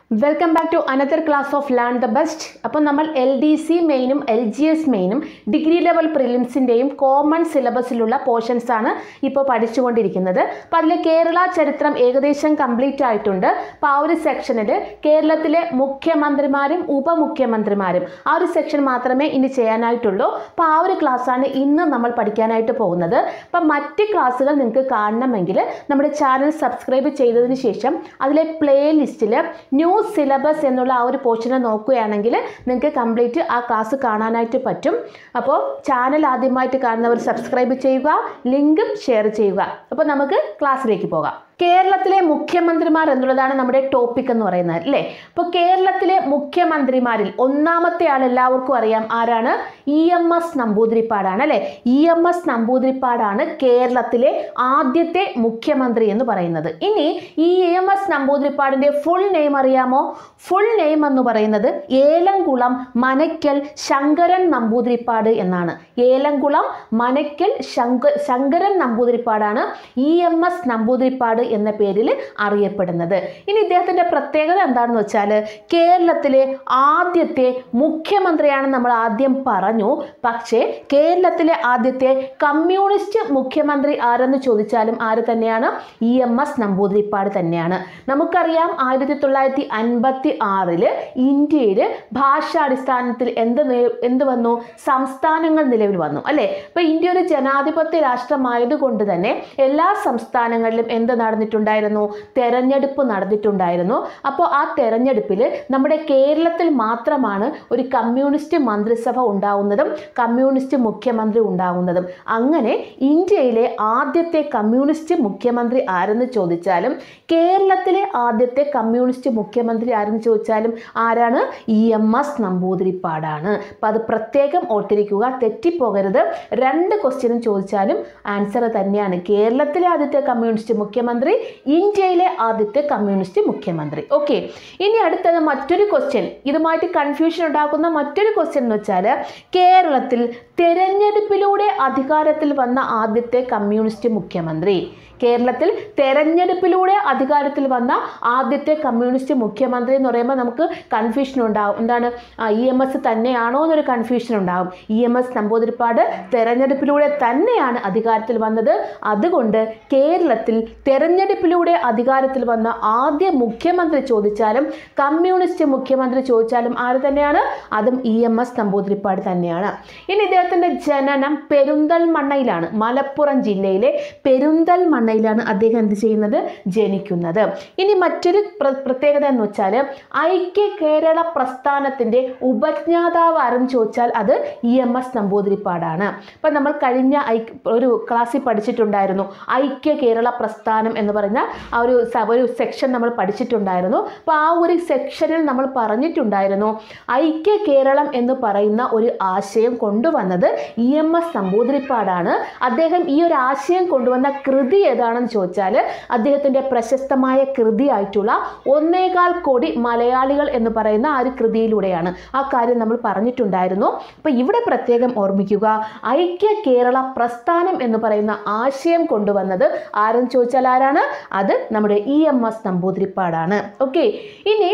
welcome back to another class of learn the best അപ്പോൾ നമ്മൾ L D C മെയിനും L G S മെയിനും degree level പ്രിലിംസിൻ്റെയും common സിലബസിലുള്ള പോർഷൻസ് ആണ് ഇപ്പോൾ പഠിച്ചുകൊണ്ടിരിക്കുന്നത് അപ്പോൾ അതിൽ കേരള ചരിത്രം ഏകദേശം കംപ്ലീറ്റ് ആയിട്ടുണ്ട് അപ്പോൾ ആ ഒരു സെക്ഷനിൽ കേരളത്തിലെ മുഖ്യമന്ത്രിമാരും ഉപമുഖ്യമന്ത്രിമാരും ആ ഒരു സെക്ഷൻ മാത്രമേ ഇനി ചെയ്യാനായിട്ടുള്ളൂ അപ്പോൾ ആ ഒരു ക്ലാസ്സാണ് ഇന്ന് നമ്മൾ പഠിക്കാനായിട്ട് പോകുന്നത് അപ്പം മറ്റ് ക്ലാസ്സുകൾ നിങ്ങൾക്ക് കാണണമെങ്കിൽ നമ്മുടെ ചാനൽ സബ്സ്ക്രൈബ് ചെയ്തതിന് ശേഷം അതിലെ പ്ലേ ലിസ്റ്റിൽ ന്യൂ സിലബസ് എന്നുള്ള ആ ഒരു പോർഷനെ നോക്കുകയാണെങ്കിൽ നിങ്ങൾക്ക് കംപ്ലീറ്റ് ആ ക്ലാസ് കാണാനായിട്ട് പറ്റും അപ്പോൾ ചാനൽ ആദ്യമായിട്ട് കാണുന്നവർ സബ്സ്ക്രൈബ് ചെയ്യുക ലിങ്കും ഷെയർ ചെയ്യുക അപ്പോൾ നമുക്ക് ക്ലാസ്സിലേക്ക് പോകാം കേരളത്തിലെ മുഖ്യമന്ത്രിമാർ എന്നുള്ളതാണ് നമ്മുടെ ടോപ്പിക് എന്ന് പറയുന്നത് അല്ലേ അപ്പോൾ കേരളത്തിലെ മുഖ്യമന്ത്രിമാരിൽ ഒന്നാമത്തെ ആൾ എല്ലാവർക്കും അറിയാം ആരാണ് ഇ എം എസ് നമ്പൂതിരിപ്പാടാണ് അല്ലേ ഇ എം എസ് നമ്പൂതിരിപ്പാടാണ് കേരളത്തിലെ ആദ്യത്തെ മുഖ്യമന്ത്രി എന്ന് പറയുന്നത് ഇനി ഈ ഇ എം എസ് നമ്പൂതിരിപ്പാടിൻ്റെ ഫുൾ നെയിം അറിയാമോ ഫുൾ നെയിം എന്ന് പറയുന്നത് ഏലംകുളം മനയ്ക്കൽ ശങ്കരൻ നമ്പൂതിരിപ്പാട് എന്നാണ് ഏലംകുളം മനയ്ക്കൽ ശങ്ക ശങ്കരൻ നമ്പൂതിരിപ്പാടാണ് ഇ എം എസ് നമ്പൂതിരിപ്പാട് എന്ന പേരിൽ അറിയപ്പെടുന്നത് ഇനി ഇദ്ദേഹത്തിൻ്റെ പ്രത്യേകത എന്താണെന്ന് വെച്ചാൽ കേരളത്തിലെ ആദ്യത്തെ മുഖ്യമന്ത്രിയാണ് നമ്മൾ ആദ്യം പറഞ്ഞു പക്ഷേ കേരളത്തിലെ ആദ്യത്തെ കമ്മ്യൂണിസ്റ്റ് മുഖ്യമന്ത്രി ആരെന്ന് ചോദിച്ചാലും ആര് തന്നെയാണ് ഇ എം എസ് നമ്പൂതിരിപ്പാട് തന്നെയാണ് നമുക്കറിയാം ആയിരത്തി തൊള്ളായിരത്തി അൻപത്തി ആറില് ഇന്ത്യയിൽ ഭാഷാടിസ്ഥാനത്തിൽ എന്ത് നേ- എന്ത് വന്നു സംസ്ഥാനങ്ങൾ നിലവിൽ വന്നു അല്ലേ അപ്പോൾ ഇന്ത്യ ഒരു ജനാധിപത്യ രാഷ്ട്രമായതുകൊണ്ട് തന്നെ എല്ലാ സംസ്ഥാനങ്ങളിലും എന്ത് നടന്നിട്ടുണ്ടായിരുന്നു തെരഞ്ഞെടുപ്പ് നടന്നിട്ടുണ്ടായിരുന്നു അപ്പോൾ ആ തെരഞ്ഞെടുപ്പിൽ നമ്മുടെ കേരളത്തിൽ മാത്രമാണ് ഒരു കമ്മ്യൂണിസ്റ്റ് മന്ത്രിസഭ ഉണ്ടാവുന്നതും കമ്മ്യൂണിസ്റ്റ് മുഖ്യമന്ത്രി ഉണ്ടാവുന്നതും അങ്ങനെ ഇന്ത്യയിലെ ആദ്യത്തെ കമ്മ്യൂണിസ്റ്റ് മുഖ്യമന്ത്രി ആരെന്ന് ചോദിച്ചാലും കേരളത്തിലെ ആദ്യത്തെ കമ്മ്യൂണിസ്റ്റ് മുഖ്യമന്ത്രി ആരെന്ന് ചോദിച്ചാലും ആരാണ് ഇ എം എസ് നമ്പൂതിരിപ്പാടാണ് അപ്പം അത് പ്രത്യേകം ഓർത്തിരിക്കുക തെറ്റിപ്പോകരുത് രണ്ട് ക്വസ്റ്റ്യനും ചോദിച്ചാലും ആൻസർ തന്നെയാണ് കേരളത്തിലെ ആദ്യത്തെ കമ്മ്യൂണിസ്റ്റ് മുഖ്യമന്ത്രി ഇന്ത്യയിലെ ആദ്യത്തെ കമ്മ്യൂണിസ്റ്റ് മുഖ്യമന്ത്രി ഓക്കെ ഇനി അടുത്തത് മറ്റൊരു ക്വസ്റ്റ്യൻ ഇതുമായിട്ട് കൺഫ്യൂഷൻ ഉണ്ടാക്കുന്ന മറ്റൊരു ക്വസ്റ്റ്യൻ എന്ന് വെച്ചാൽ കേരളത്തിൽ തെരഞ്ഞെടുപ്പിലൂടെ അധികാരത്തിൽ വന്ന ആദ്യത്തെ കമ്മ്യൂണിസ്റ്റ് മുഖ്യമന്ത്രി കേരളത്തിൽ തെരഞ്ഞെടുപ്പിലൂടെ അധികാരത്തിൽ വന്ന ആദ്യത്തെ കമ്മ്യൂണിസ്റ്റ് മുഖ്യമന്ത്രി എന്ന് പറയുമ്പോൾ നമുക്ക് കൺഫ്യൂഷൻ ഉണ്ടാവും എന്താണ് ഇ എം എസ് തന്നെയാണോ എന്നൊരു കൺഫ്യൂഷൻ ഉണ്ടാവും ഇ എം എസ് നമ്പൂതിരിപ്പാട് തെരഞ്ഞെടുപ്പിലൂടെ തന്നെയാണ് അധികാരത്തിൽ വന്നത് അതുകൊണ്ട് കേരളത്തിൽ തെരഞ്ഞെടുപ്പിലൂടെ അധികാരത്തിൽ വന്ന ആദ്യ മുഖ്യമന്ത്രി ചോദിച്ചാലും കമ്മ്യൂണിസ്റ്റ് മുഖ്യമന്ത്രി ചോദിച്ചാലും ആര് തന്നെയാണ് അതും ഇ എം എസ് നമ്പൂതിരിപ്പാട് തന്നെയാണ് ഇനി ഇദ്ദേഹത്തിൻ്റെ ജനനം പെരുന്തൽമണ്ണയിലാണ് മലപ്പുറം ജില്ലയിലെ പെരുന്തൽമണ്ണയിലാണ് അദ്ദേഹം എന്ത് ചെയ്യുന്നത് ജനിക്കുന്നത് ഇനി മറ്റൊരു പ്ര- പ്രത്യേകത എന്ന് വെച്ചാൽ ഐക്യ കേരള പ്രസ്ഥാനത്തിൻ്റെ ഉപജ്ഞാതാവ് ആരെന്ന് ചോദിച്ചാൽ അത് ഇ എം എസ് നമ്പൂതിരിപ്പാടാണ് അപ്പം നമ്മൾ കഴിഞ്ഞ ഐക്യ ഒരു ക്ലാസ്സിൽ പഠിച്ചിട്ടുണ്ടായിരുന്നു ഐക്യ കേരള പ്രസ്ഥാനം എന്ന് പറഞ്ഞ ആ ഒരു സ- ഒരു സെക്ഷൻ നമ്മൾ പഠിച്ചിട്ടുണ്ടായിരുന്നു അപ്പോൾ ആ ഒരു സെക്ഷനിൽ നമ്മൾ പറഞ്ഞിട്ടുണ്ടായിരുന്നു ഐക്യ കേരളം എന്ന് പറയുന്ന ഒരു ആശയം കൊണ്ടുവന്നത് ഇ എം എസ് നമ്പൂതിരിപ്പാടാണ് അദ്ദേഹം ഈ ഒരു ആശയം കൊണ്ടുവന്ന കൃതി ഏതാണെന്ന് ചോദിച്ചാൽ അദ്ദേഹത്തിൻ്റെ പ്രശസ്തമായ കൃതിയായിട്ടുള്ള ഒന്നേകാൽ കോടി മലയാളികൾ എന്ന് പറയുന്ന ആ ഒരു കൃതിയിലൂടെയാണ് ആ കാര്യം നമ്മൾ പറഞ്ഞിട്ടുണ്ടായിരുന്നു അപ്പോൾ ഇവിടെ പ്രത്യേകം ഓർമ്മിക്കുക ഐക്യ കേരള പ്രസ്ഥാനം എന്ന് പറയുന്ന ആശയം കൊണ്ടുവന്നത് ആരെന്ന് ചോദിച്ചാൽ ആരാണ് അത് നമ്മുടെ ഇ എം എസ് നമ്പൂതിരിപ്പാടാണ് ഓക്കെ ഇനി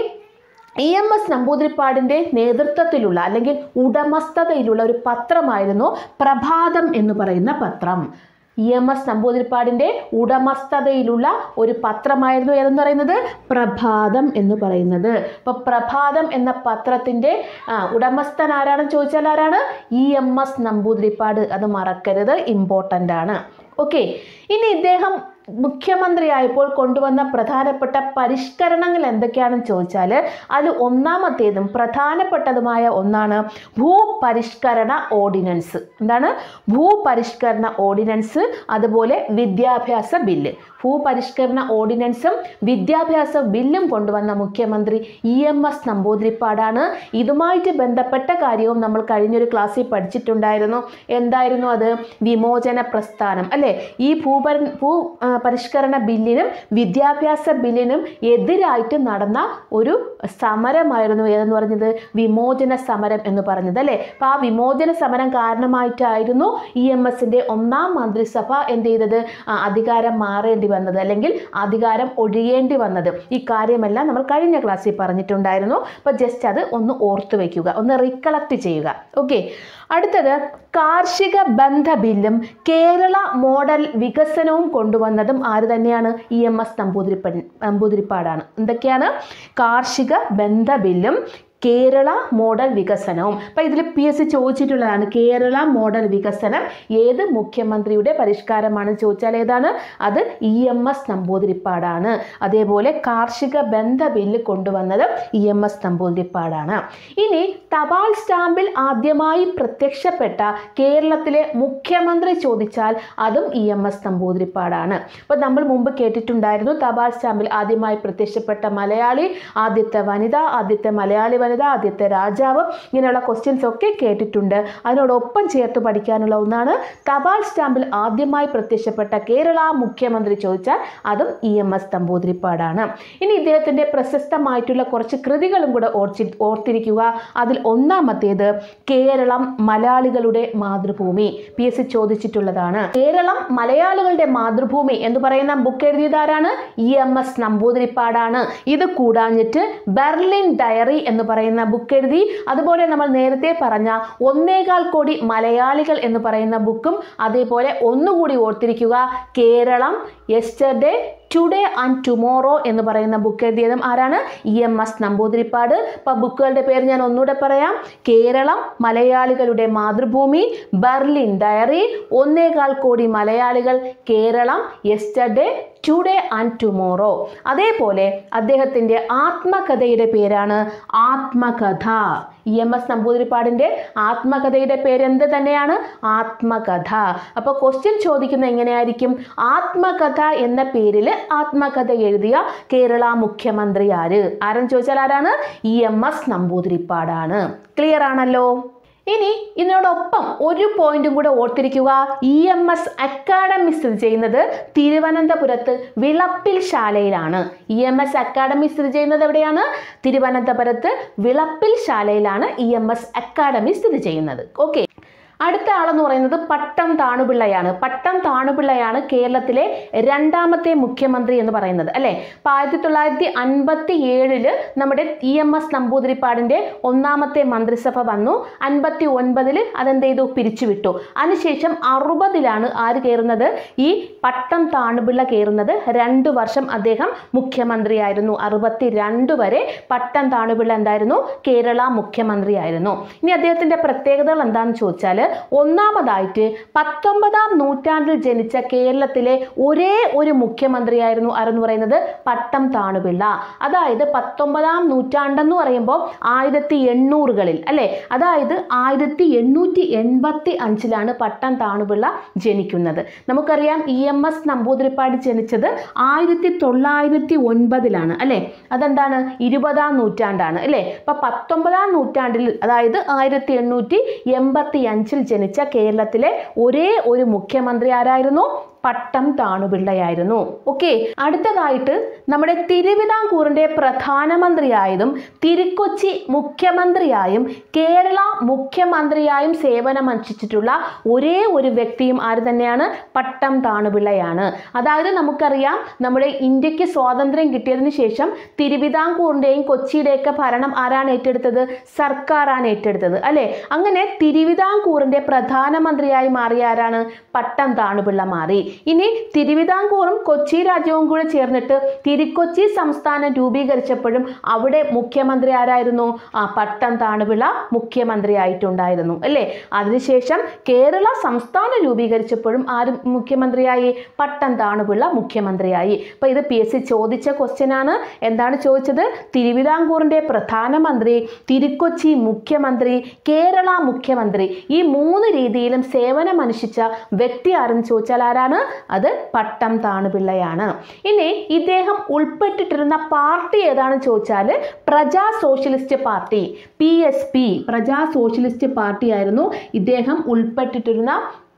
ഇ എം എസ് നമ്പൂതിരിപ്പാടിൻ്റെ നേതൃത്വത്തിലുള്ള അല്ലെങ്കിൽ ഉടമസ്ഥതയിലുള്ള ഒരു പത്രമായിരുന്നു പ്രഭാതം എന്ന് പറയുന്ന പത്രം ഇ എം എസ് നമ്പൂതിരിപ്പാടിൻ്റെ ഉടമസ്ഥതയിലുള്ള ഒരു പത്രമായിരുന്നു ഏതെന്ന് പറയുന്നത് പ്രഭാതം എന്ന് പറയുന്നത് അപ്പോൾ പ്രഭാതം എന്ന പത്രത്തിൻ്റെ ആ, ഉടമസ്ഥൻ ആരാണെന്ന് ചോദിച്ചാൽ ആരാണ് ഇ എം എസ് നമ്പൂതിരിപ്പാട് അത് മറക്കരുത് ഇമ്പോർട്ടൻ്റ് ആണ് ഓക്കെ ഇനി ഇദ്ദേഹം മുഖ്യമന്ത്രിയായപ്പോൾ കൊണ്ടുവന്ന പ്രധാനപ്പെട്ട പരിഷ്കരണങ്ങൾ എന്തൊക്കെയാണെന്ന് ചോദിച്ചാൽ അതിൽ ഒന്നാമത്തേതും പ്രധാനപ്പെട്ടതുമായ ഒന്നാണ് ഭൂപരിഷ്കരണ ഓർഡിനൻസ് എന്താണ് ഭൂപരിഷ്കരണ ഓർഡിനൻസ് അതുപോലെ വിദ്യാഭ്യാസ ബില്ല് ഭൂപരിഷ്കരണ ഓർഡിനൻസും വിദ്യാഭ്യാസ ബില്ലും കൊണ്ടുവന്ന മുഖ്യമന്ത്രി ഇ എം എസ് നമ്പൂതിരിപ്പാടാണ് ഇതുമായിട്ട് ബന്ധപ്പെട്ട കാര്യവും നമ്മൾ കഴിഞ്ഞൊരു ക്ലാസ്സിൽ പഠിച്ചിട്ടുണ്ടായിരുന്നു എന്തായിരുന്നു അത് വിമോചന പ്രസ്ഥാനം അല്ലേ ഈ ഭൂപര ഭൂ ആ, പരിഷ്കരണ ബില്ലിനും വിദ്യാഭ്യാസ ബില്ലിനും എതിരായിട്ട് നടന്ന ഒരു സമരമായിരുന്നു ഏതെന്ന് പറഞ്ഞത് വിമോചന സമരം എന്ന് പറഞ്ഞത് അല്ലേ അപ്പോൾ ആ വിമോചന സമരം കാരണമായിട്ടായിരുന്നു ഇ എം എസിൻ്റെ ഒന്നാം മന്ത്രിസഭ എന്ത് ചെയ്തത് ആ, അധികാരം മാറേണ്ടി വന്നത് അല്ലെങ്കിൽ അധികാരം ഒഴിയേണ്ടി വന്നത് ഈ കാര്യമെല്ലാം നമ്മൾ കഴിഞ്ഞ ക്ലാസ്സിൽ പറഞ്ഞിട്ടുണ്ടായിരുന്നു അപ്പോൾ ജസ്റ്റ് അത് ഒന്ന് ഓർത്തു വയ്ക്കുക ഒന്ന് റീകളക്ട് ചെയ്യുക ഓക്കെ അടുത്തത് കാർഷിക ബന്ധ ബില്ലും കേരള മോഡൽ വികസനവും കൊണ്ടുവന്നതും ആര് തന്നെയാണ് ഇ എം എസ് നമ്പൂതിരിപ്പൻ നമ്പൂതിരിപ്പാടാണ് എന്തൊക്കെയാണ് കാർഷിക ബന്ധ ബില്ലും കേരള മോഡൽ വികസനവും അപ്പം ഇതിൽ പി എസ് സി ചോദിച്ചിട്ടുള്ളതാണ് കേരള മോഡൽ വികസനം ഏത് മുഖ്യമന്ത്രിയുടെ പരിഷ്കാരമാണെന്ന് ചോദിച്ചാൽ ഏതാണ് അത് ഇ എം എസ് നമ്പൂതിരിപ്പാടാണ് അതേപോലെ കാർഷിക ബന്ധ ബില്ല് കൊണ്ടുവന്നത് ഇ എം എസ് നമ്പൂതിരിപ്പാടാണ് ഇനി തപാൽ സ്റ്റാമ്പിൽ ആദ്യമായി പ്രത്യക്ഷപ്പെട്ട കേരളത്തിലെ മുഖ്യമന്ത്രി ചോദിച്ചാൽ അതും ഇ എം എസ് നമ്പൂതിരിപ്പാടാണ് അപ്പോൾ നമ്മൾ മുമ്പ് കേട്ടിട്ടുണ്ടായിരുന്നു തപാൽ സ്റ്റാമ്പിൽ ആദ്യമായി പ്രത്യക്ഷപ്പെട്ട മലയാളി ആദ്യത്തെ വനിത ആദ്യത്തെ മലയാളി വനിത ആദ്യത്തെ രാജാവ് ഇങ്ങനെയുള്ള ക്വസ്റ്റ്യൻസ് ഒക്കെ കേട്ടിട്ടുണ്ട് അതിനോടൊപ്പം ചേർത്ത് പഠിക്കാനുള്ള ഒന്നാണ് തപാൽ സ്റ്റാമ്പിൽ ആദ്യമായി പ്രത്യക്ഷപ്പെട്ട കേരള മുഖ്യമന്ത്രി ചോദിച്ചാൽ അതും ഇ എം എസ് നമ്പൂതിരിപ്പാടാണ് ഇനി ഇദ്ദേഹത്തിൻ്റെ പ്രശസ്തമായിട്ടുള്ള കുറച്ച് കൃതികളും കൂടെ ഓർച്ചി ഓർത്തിരിക്കുക അതിൽ ഒന്നാമത്തേത് കേരളം മലയാളികളുടെ മാതൃഭൂമി പി എസ് സി ചോദിച്ചിട്ടുള്ളതാണ് കേരളം മലയാളികളുടെ മാതൃഭൂമി എന്ന് പറയുന്ന ബുക്ക് എഴുതിയതാരാണ് ഇ എം എസ് നമ്പൂതിരിപ്പാടാണ് ഇത് കൂടാഞ്ഞിട്ട് ബെർലിൻ ഡയറി എന്ന് പറയുന്ന ബുക്ക് എഴുതി അതുപോലെ നമ്മൾ നേരത്തെ പറഞ്ഞ ഒന്നേകാൽ കോടി മലയാളികൾ എന്ന് പറയുന്ന ബുക്കും അതേപോലെ ഒന്നുകൂടി ഓർത്തിരിക്കുക Keralam yesterday today and tomorrow എന്ന് പറയുന്ന ബുക്ക് എഴുതിയതും ആരാണ് ഇ എം എസ് നമ്പൂതിരിപ്പാട് അപ്പോൾ ബുക്കുകളുടെ പേര് ഞാൻ ഒന്നുകൂടെ പറയാം കേരളം മലയാളികളുടെ മാതൃഭൂമി ബെർലിൻ ഡയറി ഒന്നേകാൽ കോടി മലയാളികൾ Keralam yesterday today and tomorrow അതേപോലെ അദ്ദേഹത്തിൻ്റെ ആത്മകഥയുടെ പേരാണ് ആത്മകഥ ഇ എം എസ് നമ്പൂതിരിപ്പാടിൻ്റെ ആത്മകഥയുടെ പേര് എന്ത് തന്നെയാണ് ആത്മകഥ അപ്പോൾ ക്വസ്റ്റ്യൻ ചോദിക്കുന്ന എങ്ങനെയായിരിക്കും ആത്മകഥ എന്ന പേരിൽ ആത്മകഥ എഴുതിയ കേരള മുഖ്യമന്ത്രി ആര് ആരെന്ന് ചോദിച്ചാൽ ആരാണ് ഇ എം എസ് നമ്പൂതിരിപ്പാടാണ് ക്ലിയർ ആണല്ലോ ഇനി ഇതിനോടൊപ്പം ഒരു പോയിന്റും കൂടെ ഓർത്തിരിക്കുക ഇ എം എസ് അക്കാഡമി സ്ഥിതി ചെയ്യുന്നത് തിരുവനന്തപുരത്ത് വിളപ്പിൽ ശാലയിലാണ് ഇ എം എസ് അക്കാഡമി സ്ഥിതി ചെയ്യുന്നത് എവിടെയാണ് തിരുവനന്തപുരത്ത് വിളപ്പിൽ ശാലയിലാണ് ഇ എം എസ് അക്കാഡമി സ്ഥിതി ചെയ്യുന്നത് ഓക്കെ അടുത്ത ആളെന്ന് പറയുന്നത് പട്ടം താണുപിള്ളയാണ് പട്ടം താണുപിള്ളയാണ് കേരളത്തിലെ രണ്ടാമത്തെ മുഖ്യമന്ത്രി എന്ന് പറയുന്നത് അല്ലേ അപ്പോൾ ആയിരത്തി തൊള്ളായിരത്തി അൻപത്തി ഏഴില് നമ്മുടെ ഇ എം എസ് നമ്പൂതിരിപ്പാടിൻ്റെ ഒന്നാമത്തെ മന്ത്രിസഭ വന്നു അൻപത്തി ഒൻപതിൽ അതെന്ത് ചെയ്തു പിരിച്ചുവിട്ടു അതിനുശേഷം അറുപതിലാണ് ആര് കയറുന്നത് ഈ പട്ടം താണുപിള്ള കയറുന്നത് രണ്ട് വർഷം അദ്ദേഹം മുഖ്യമന്ത്രിയായിരുന്നു അറുപത്തി രണ്ട് വരെ പട്ടം താണുപിള്ള എന്തായിരുന്നു കേരള മുഖ്യമന്ത്രിയായിരുന്നു ഇനി അദ്ദേഹത്തിൻ്റെ പ്രത്യേകതകൾ എന്താണെന്ന് ചോദിച്ചാൽ ഒന്നാമതായിട്ട് പത്തൊമ്പതാം നൂറ്റാണ്ടിൽ ജനിച്ച കേരളത്തിലെ ഒരേ ഒരു മുഖ്യമന്ത്രിയായിരുന്നു ആരെന്ന് പറയുന്നത് പട്ടം താണുപിള്ള അതായത് പത്തൊമ്പതാം നൂറ്റാണ്ടെന്ന് പറയുമ്പോൾ ആയിരത്തി എണ്ണൂറുകളിൽ അല്ലേ അതായത് ആയിരത്തി എണ്ണൂറ്റി എൺപത്തി അഞ്ചിലാണ് പട്ടം താണുപിള്ള ജനിക്കുന്നത് നമുക്കറിയാം ഇ എം എസ് നമ്പൂതിരിപ്പാട് ജനിച്ചത് ആയിരത്തി തൊള്ളായിരത്തി ഒൻപതിലാണ് അല്ലേ അതെന്താണ് ഇരുപതാം നൂറ്റാണ്ടാണ് അല്ലേ അപ്പം പത്തൊമ്പതാം നൂറ്റാണ്ടിൽ അതായത് ആയിരത്തി എണ്ണൂറ്റി എൺപത്തി അഞ്ചിൽ ജനിച്ച കേരളത്തിലെ ഒരേ ഒരു മുഖ്യമന്ത്രി ആരായിരുന്നു പട്ടം താണുപിള്ളയായിരുന്നു ഓക്കെ അടുത്തതായിട്ട് നമ്മുടെ തിരുവിതാംകൂറിൻ്റെ പ്രധാനമന്ത്രിയായതും തിരുക്കൊച്ചി മുഖ്യമന്ത്രിയായും കേരള മുഖ്യമന്ത്രിയായും സേവനമനുഷ്ഠിച്ചിട്ടുള്ള ഒരേ ഒരു വ്യക്തിയും ആര് തന്നെയാണ് പട്ടം താണുപിള്ളയാണ് അതായത് നമുക്കറിയാം നമ്മുടെ ഇന്ത്യക്ക് സ്വാതന്ത്ര്യം കിട്ടിയതിന് ശേഷം തിരുവിതാംകൂറിൻ്റെയും കൊച്ചിയുടെയൊക്കെ ഭരണം ആരാണ് ഏറ്റെടുത്തത് സർക്കാരാണ് ഏറ്റെടുത്തത് അല്ലേ അങ്ങനെ തിരുവിതാംകൂറിൻ്റെ പ്രധാനമന്ത്രിയായി മാറിയ ആരാണ് പട്ടം താണുപിള്ള മാറി ഇനി തിരുവിതാംകൂറും കൊച്ചി രാജ്യവും കൂടെ ചേർന്നിട്ട് തിരുക്കൊച്ചി സംസ്ഥാനം രൂപീകരിച്ചപ്പോഴും അവിടെ മുഖ്യമന്ത്രി ആരായിരുന്നു ആ പട്ടം താണുപിള്ള മുഖ്യമന്ത്രി ആയിട്ടുണ്ടായിരുന്നു അല്ലേ അതിനുശേഷം കേരള സംസ്ഥാനം രൂപീകരിച്ചപ്പോഴും ആര് മുഖ്യമന്ത്രിയായി പട്ടം താണുപിള്ള മുഖ്യമന്ത്രിയായി അപ്പോൾ ഇത് പി എസ് സി ചോദിച്ച ക്വസ്റ്റ്യൻ ആണ് എന്താണ് ചോദിച്ചത് തിരുവിതാംകൂറിൻ്റെ പ്രധാനമന്ത്രി തിരുക്കൊച്ചി മുഖ്യമന്ത്രി കേരള മുഖ്യമന്ത്രി ഈ മൂന്ന് രീതിയിലും സേവനമനുഷ്ഠിച്ച വ്യക്തി ആരെന്ന് ചോദിച്ചാൽ ആരാണ് അത് പട്ടം താണുപിള്ളയാണ് ഇനി ഇദ്ദേഹം ഉൾപ്പെട്ടിട്ടിരുന്ന പാർട്ടി ഏതാണെന്ന് ചോദിച്ചാൽ Praja socialist party P S P Praja socialist party ആയിരുന്നു ഇദ്ദേഹം ഉൾപ്പെട്ടിട്ടിരുന്ന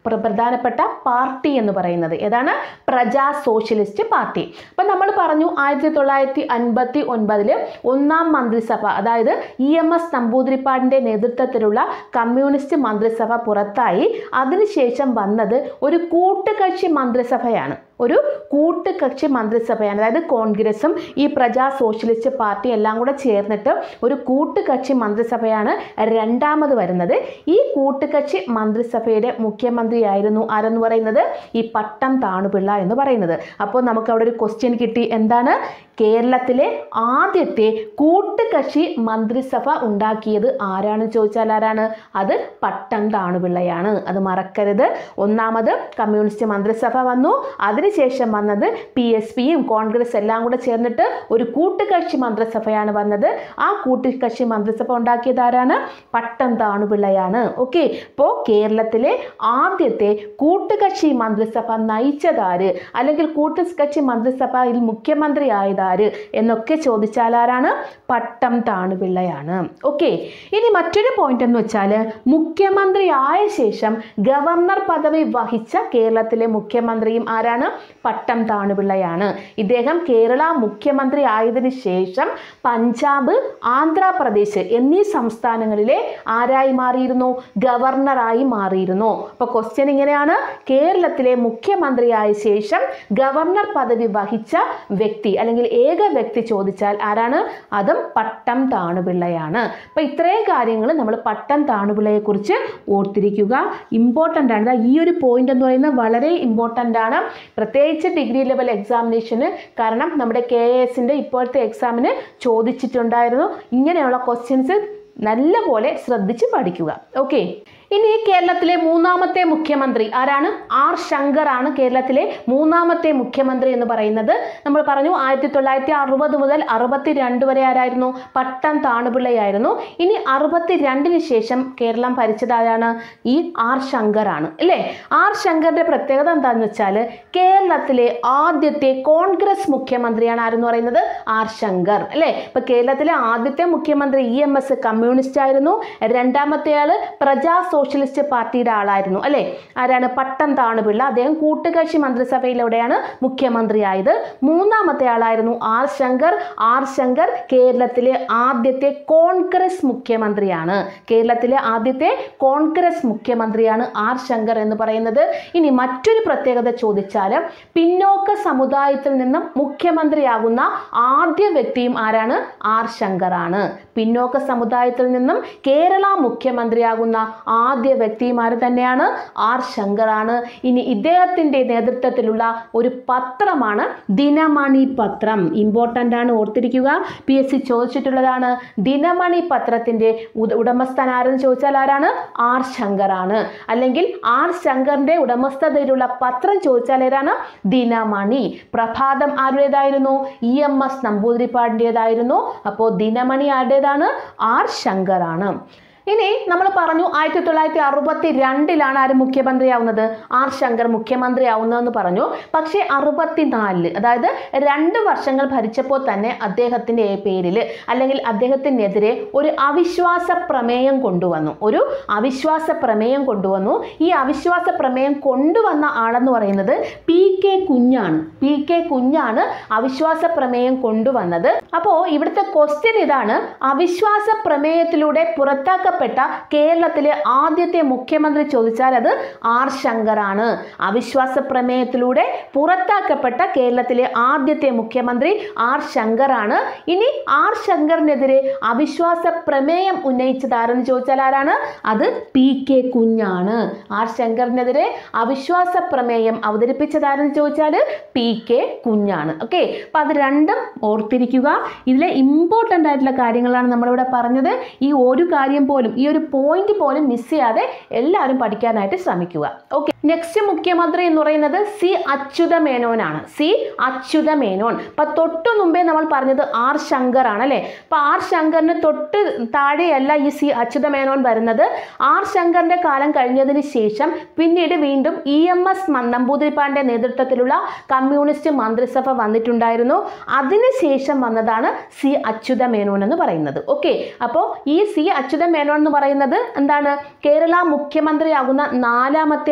പ്ര- പ്രധാനപ്പെട്ട പാർട്ടി എന്ന് പറയുന്നത് ഏതാണ് പ്രജാ സോഷ്യലിസ്റ്റ് പാർട്ടി അപ്പം നമ്മൾ പറഞ്ഞു ആയിരത്തി തൊള്ളായിരത്തി അൻപത്തി ഒൻപതില് ഒന്നാം മന്ത്രിസഭ അതായത് ഇ എം എസ് നമ്പൂതിരിപ്പാടിൻ്റെ നേതൃത്വത്തിലുള്ള കമ്മ്യൂണിസ്റ്റ് മന്ത്രിസഭ പുറത്തായി അതിനുശേഷം വന്നത് ഒരു കൂട്ടുകക്ഷി മന്ത്രിസഭയാണ് ഒരു കൂട്ടുകക്ഷി മന്ത്രിസഭയാണ് അതായത് കോൺഗ്രസും ഈ പ്രജാ സോഷ്യലിസ്റ്റ് പാർട്ടി എല്ലാം കൂടെ ചേർന്നിട്ട് ഒരു കൂട്ടുകക്ഷി മന്ത്രിസഭയാണ് രണ്ടാമത് വരുന്നത് ഈ കൂട്ടുകക്ഷി മന്ത്രിസഭയുടെ മുഖ്യമന്ത്രിയായിരുന്നു ആരെന്ന് പറയുന്നത് ഈ പട്ടം താണുപിള്ള എന്ന് പറയുന്നത് അപ്പോൾ നമുക്ക് അവിടെ ഒരു ക്വസ്റ്റ്യൻ കിട്ടി എന്താണ് കേരളത്തിലെ ആദ്യത്തെ കൂട്ടുകക്ഷി മന്ത്രിസഭ ഉണ്ടാക്കിയത് ആരാണെന്ന് ചോദിച്ചാൽ ആരാണ് അത് പട്ടം താണുപിള്ളയാണ് അത് മറക്കരുത് ഒന്നാമത് കമ്മ്യൂണിസ്റ്റ് മന്ത്രിസഭ വന്നു അതിനുശേഷം വന്നത് പി എസ് പിയും കോൺഗ്രസ് എല്ലാം കൂടെ ചേർന്നിട്ട് ഒരു കൂട്ടുകക്ഷി മന്ത്രിസഭയാണ് വന്നത് ആ കൂട്ടുകക്ഷി മന്ത്രിസഭ ഉണ്ടാക്കിയത് ആരാണ് പട്ടം താണുപിള്ളയാണ് ഓക്കെ ഇപ്പോൾ കേരളത്തിലെ ആദ്യത്തെ കൂട്ടുകക്ഷി മന്ത്രിസഭ നയിച്ചതാര് അല്ലെങ്കിൽ കൂട്ടുകക്ഷി മന്ത്രിസഭയിൽ മുഖ്യമന്ത്രി ആയതാര് എന്നൊക്കെ ചോദിച്ചാൽ ആരാണ് പട്ടം താണുപിള്ളയാണ് ഓക്കെ ഇനി മറ്റൊരു പോയിന്റ് എന്ന് വെച്ചാൽ മുഖ്യമന്ത്രി ആയ ശേഷം ഗവർണർ പദവി വഹിച്ച കേരളത്തിലെ മുഖ്യമന്ത്രിയും ആരാണ് പട്ടം താണുപിള്ളയാണ് ഇദ്ദേഹം കേരള മുഖ്യമന്ത്രി ആയതിനു ശേഷം പഞ്ചാബ് ആന്ധ്രാപ്രദേശ് എന്നീ സംസ്ഥാനങ്ങളിലെ ആരായി മാറിയിരുന്നു ഗവർണറായി മാറിയിരുന്നു അപ്പോൾ ക്വസ്റ്റ്യൻ ഇങ്ങനെയാണ് കേരളത്തിലെ മുഖ്യമന്ത്രിയായ ശേഷം ഗവർണർ പദവി വഹിച്ച വ്യക്തി അല്ലെങ്കിൽ ഏക വ്യക്തി ചോദിച്ചാൽ ആരാണ് അതും പട്ടം താണുപിള്ളയാണ് അപ്പോൾ ഇത്രയും കാര്യങ്ങൾ നമ്മൾ പട്ടം താണുപിള്ളയെ കുറിച്ച് ഓർത്തിരിക്കുക ഇമ്പോർട്ടൻ്റ് ആണ് ദാ ഈ ഒരു പോയിന്റ് എന്ന് പറയുന്നത് വളരെ ഇമ്പോർട്ടൻ്റ് ആണ് പ്രത്യേകിച്ച് ഡിഗ്രി ലെവൽ എക്സാമിനേഷന് കാരണം നമ്മുടെ കെ എസിൻ്റെ ഇപ്പോഴത്തെ എക്സാമിന് ചോദിച്ചിട്ടുണ്ടായിരുന്നു ഇങ്ങനെയുള്ള ക്വസ്റ്റ്യൻസ് നല്ലപോലെ ശ്രദ്ധിച്ച് പഠിക്കുക ഓക്കെ ഇനി കേരളത്തിലെ മൂന്നാമത്തെ മുഖ്യമന്ത്രി ആരാണ് ആർ ശങ്കർ ആണ് കേരളത്തിലെ മൂന്നാമത്തെ മുഖ്യമന്ത്രി എന്ന് പറയുന്നത് നമ്മൾ പറഞ്ഞു ആയിരത്തി തൊള്ളായിരത്തി അറുപത് മുതൽ അറുപത്തി രണ്ട് വരെ ആരായിരുന്നു പട്ടം താണുപിള്ളയായിരുന്നു ഇനി അറുപത്തി രണ്ടിന് ശേഷം കേരളം ഭരിച്ചത് ആരാണ് ഈ ആർ ശങ്കർ ആണ് അല്ലേ ആർ ശങ്കറിന്റെ പ്രത്യേകത എന്താണെന്ന് വെച്ചാൽ കേരളത്തിലെ ആദ്യത്തെ കോൺഗ്രസ് മുഖ്യമന്ത്രിയാണ് ആരെന്ന് പറയുന്നത് ആർ ശങ്കർ അല്ലേ ഇപ്പൊ കേരളത്തിലെ ആദ്യത്തെ മുഖ്യമന്ത്രി ഇ എം എസ് കമ്മ്യൂണിസ്റ്റ് ആയിരുന്നു രണ്ടാമത്തെ ആള് പ്രജാ സോഷ്യലിസ്റ്റ് പാർട്ടിയുടെ ആളായിരുന്നു അല്ലേ ആരാണ് പട്ടം താണുപിള്ള അദ്ദേഹം കൂട്ടുകക്ഷി മന്ത്രിസഭയിലൂടെയാണ് മുഖ്യമന്ത്രിയായത് മൂന്നാമത്തെ ആളായിരുന്നു ആർ ശങ്കർ ആർ ശങ്കർ കേരളത്തിലെ ആദ്യത്തെ കോൺഗ്രസ് മുഖ്യമന്ത്രിയാണ് കേരളത്തിലെ ആദ്യത്തെ കോൺഗ്രസ് മുഖ്യമന്ത്രിയാണ് ആർ ശങ്കർ എന്ന് പറയുന്നത് ഇനി മറ്റൊരു പ്രത്യേകത ചോദിച്ചാൽ പിന്നോക്ക സമുദായത്തിൽ നിന്നും മുഖ്യമന്ത്രിയാകുന്ന ആദ്യ വ്യക്തിയും ആരാണ് ആർ ശങ്കർ ആണ് പിന്നോക്ക സമുദായത്തിൽ നിന്നും കേരള മുഖ്യമന്ത്രിയാകുന്ന ആദ്യ വ്യക്തിയും ആര് തന്നെയാണ് ആർ ശങ്കറാണ് ഇനി ഇദ്ദേഹത്തിൻ്റെ നേതൃത്വത്തിലുള്ള ഒരു പത്രമാണ് ദിനമണി പത്രം ഇമ്പോർട്ടൻ്റ് ആണ് ഓർത്തിരിക്കുക പി എസ് സി ചോദിച്ചിട്ടുള്ളതാണ് ദിനമണി പത്രത്തിൻ്റെ ഉട- ഉടമസ്ഥൻ ആരെന്ന് ചോദിച്ചാൽ ആരാണ് ആർ ശങ്കറാണ് അല്ലെങ്കിൽ ആർ ശങ്കറിൻ്റെ ഉടമസ്ഥതയിലുള്ള പത്രം ചോദിച്ചാൽ ഏതാണ് ദിനമണി പ്രഭാതം ആരുടേതായിരുന്നു ഇ എം എസ് നമ്പൂതിരിപ്പാടിൻ്റെതായിരുന്നു അപ്പോൾ ദിനമണി ആരുടേതാണ് ആർ ശങ്കറാണ് ഇനി നമ്മൾ പറഞ്ഞു ആയിരത്തി തൊള്ളായിരത്തി അറുപത്തി രണ്ടിലാണ് ആര് മുഖ്യമന്ത്രിയാവുന്നത് ആർ ശങ്കർ മുഖ്യമന്ത്രിയാവുന്നതെന്ന് പറഞ്ഞു പക്ഷേ അറുപത്തിനാലില് അതായത് രണ്ട് വർഷങ്ങൾ ഭരിച്ചപ്പോൾ തന്നെ അദ്ദേഹത്തിൻ്റെ പേരിൽ അല്ലെങ്കിൽ അദ്ദേഹത്തിനെതിരെ ഒരു അവിശ്വാസ പ്രമേയം കൊണ്ടുവന്നു ഒരു അവിശ്വാസ പ്രമേയം കൊണ്ടുവന്നു ഈ അവിശ്വാസ പ്രമേയം കൊണ്ടുവന്ന ആളെന്ന് പറയുന്നത് പി കെ കുഞ്ഞാണ് പി കെ കുഞ്ഞാണ് അവിശ്വാസ പ്രമേയം കൊണ്ടുവന്നത് അപ്പോൾ ഇവിടുത്തെ ക്വസ്റ്റ്യൻ ഇതാണ് അവിശ്വാസ പ്രമേയത്തിലൂടെ പുറത്താക്കപ്പെട്ട കേരളത്തിലെ ആദ്യത്തെ മുഖ്യമന്ത്രി ചോദിച്ചാൽ അത് ആർ ശങ്കറാണ് അവിശ്വാസ പ്രമേയത്തിലൂടെ പുറത്താക്കപ്പെട്ട കേരളത്തിലെ ആദ്യത്തെ മുഖ്യമന്ത്രി ആർ ശങ്കറാണ് ഇനി ആർ ശങ്കറിനെതിരെ അവിശ്വാസ പ്രമേയം ഉന്നയിച്ചത് ആരെന്ന് ചോദിച്ചാൽ ആരാണ് അത് പി കെ കുഞ്ഞാണ് ആർ ശങ്കറിനെതിരെ അവിശ്വാസ പ്രമേയം അവതരിപ്പിച്ചത് ആരെന്ന് ചോദിച്ചാൽ പി കെ കുഞ്ഞാണ് ഓക്കെ അപ്പം അത് രണ്ടും ഓർത്തിരിക്കുക ഇതിലെ ഇമ്പോർട്ടൻ്റ് ആയിട്ടുള്ള കാര്യങ്ങളാണ് നമ്മളിവിടെ പറഞ്ഞത് ഈ ഒരു കാര്യം പോലും ഈ ഒരു പോയിന്റ് പോലും മിസ് ചെയ്യാതെ എല്ലാവരും പഠിക്കാനായിട്ട് ശ്രമിക്കുക ഓക്കെ നെക്സ്റ്റ് മുഖ്യമന്ത്രി എന്ന് പറയുന്നത് സി അച്യുത മേനോനാണ് സി അച്യുത മേനോൻ അപ്പൊ തൊട്ടു മുമ്പേ നമ്മൾ പറഞ്ഞത് ആർ ശങ്കർ ആണ് അല്ലേ അപ്പൊ ആർ ശങ്കറിന് തൊട്ട് താഴെയല്ല ഈ സി അച്യുത മേനോൻ വരുന്നത് ആർ ശങ്കറിന്റെ കാലം കഴിഞ്ഞതിന് ശേഷം പിന്നീട് വീണ്ടും ഇ എം എസ് നമ്പൂതിരിപ്പാടിന്റെ നേതൃത്വത്തിലുള്ള കമ്മ്യൂണിസ്റ്റ് മന്ത്രിസഭ വന്നിട്ടുണ്ടായിരുന്നു അതിനുശേഷം വന്നതാണ് സി അച്യുത മേനോൻ എന്ന് പറയുന്നത് ഓക്കെ അപ്പോൾ ഈ സി അച്യുത മേനോൻ എന്ന് പറയുന്നത് എന്താണ് കേരള മുഖ്യമന്ത്രിയാകുന്ന നാലാമത്തെ വ്യക്തി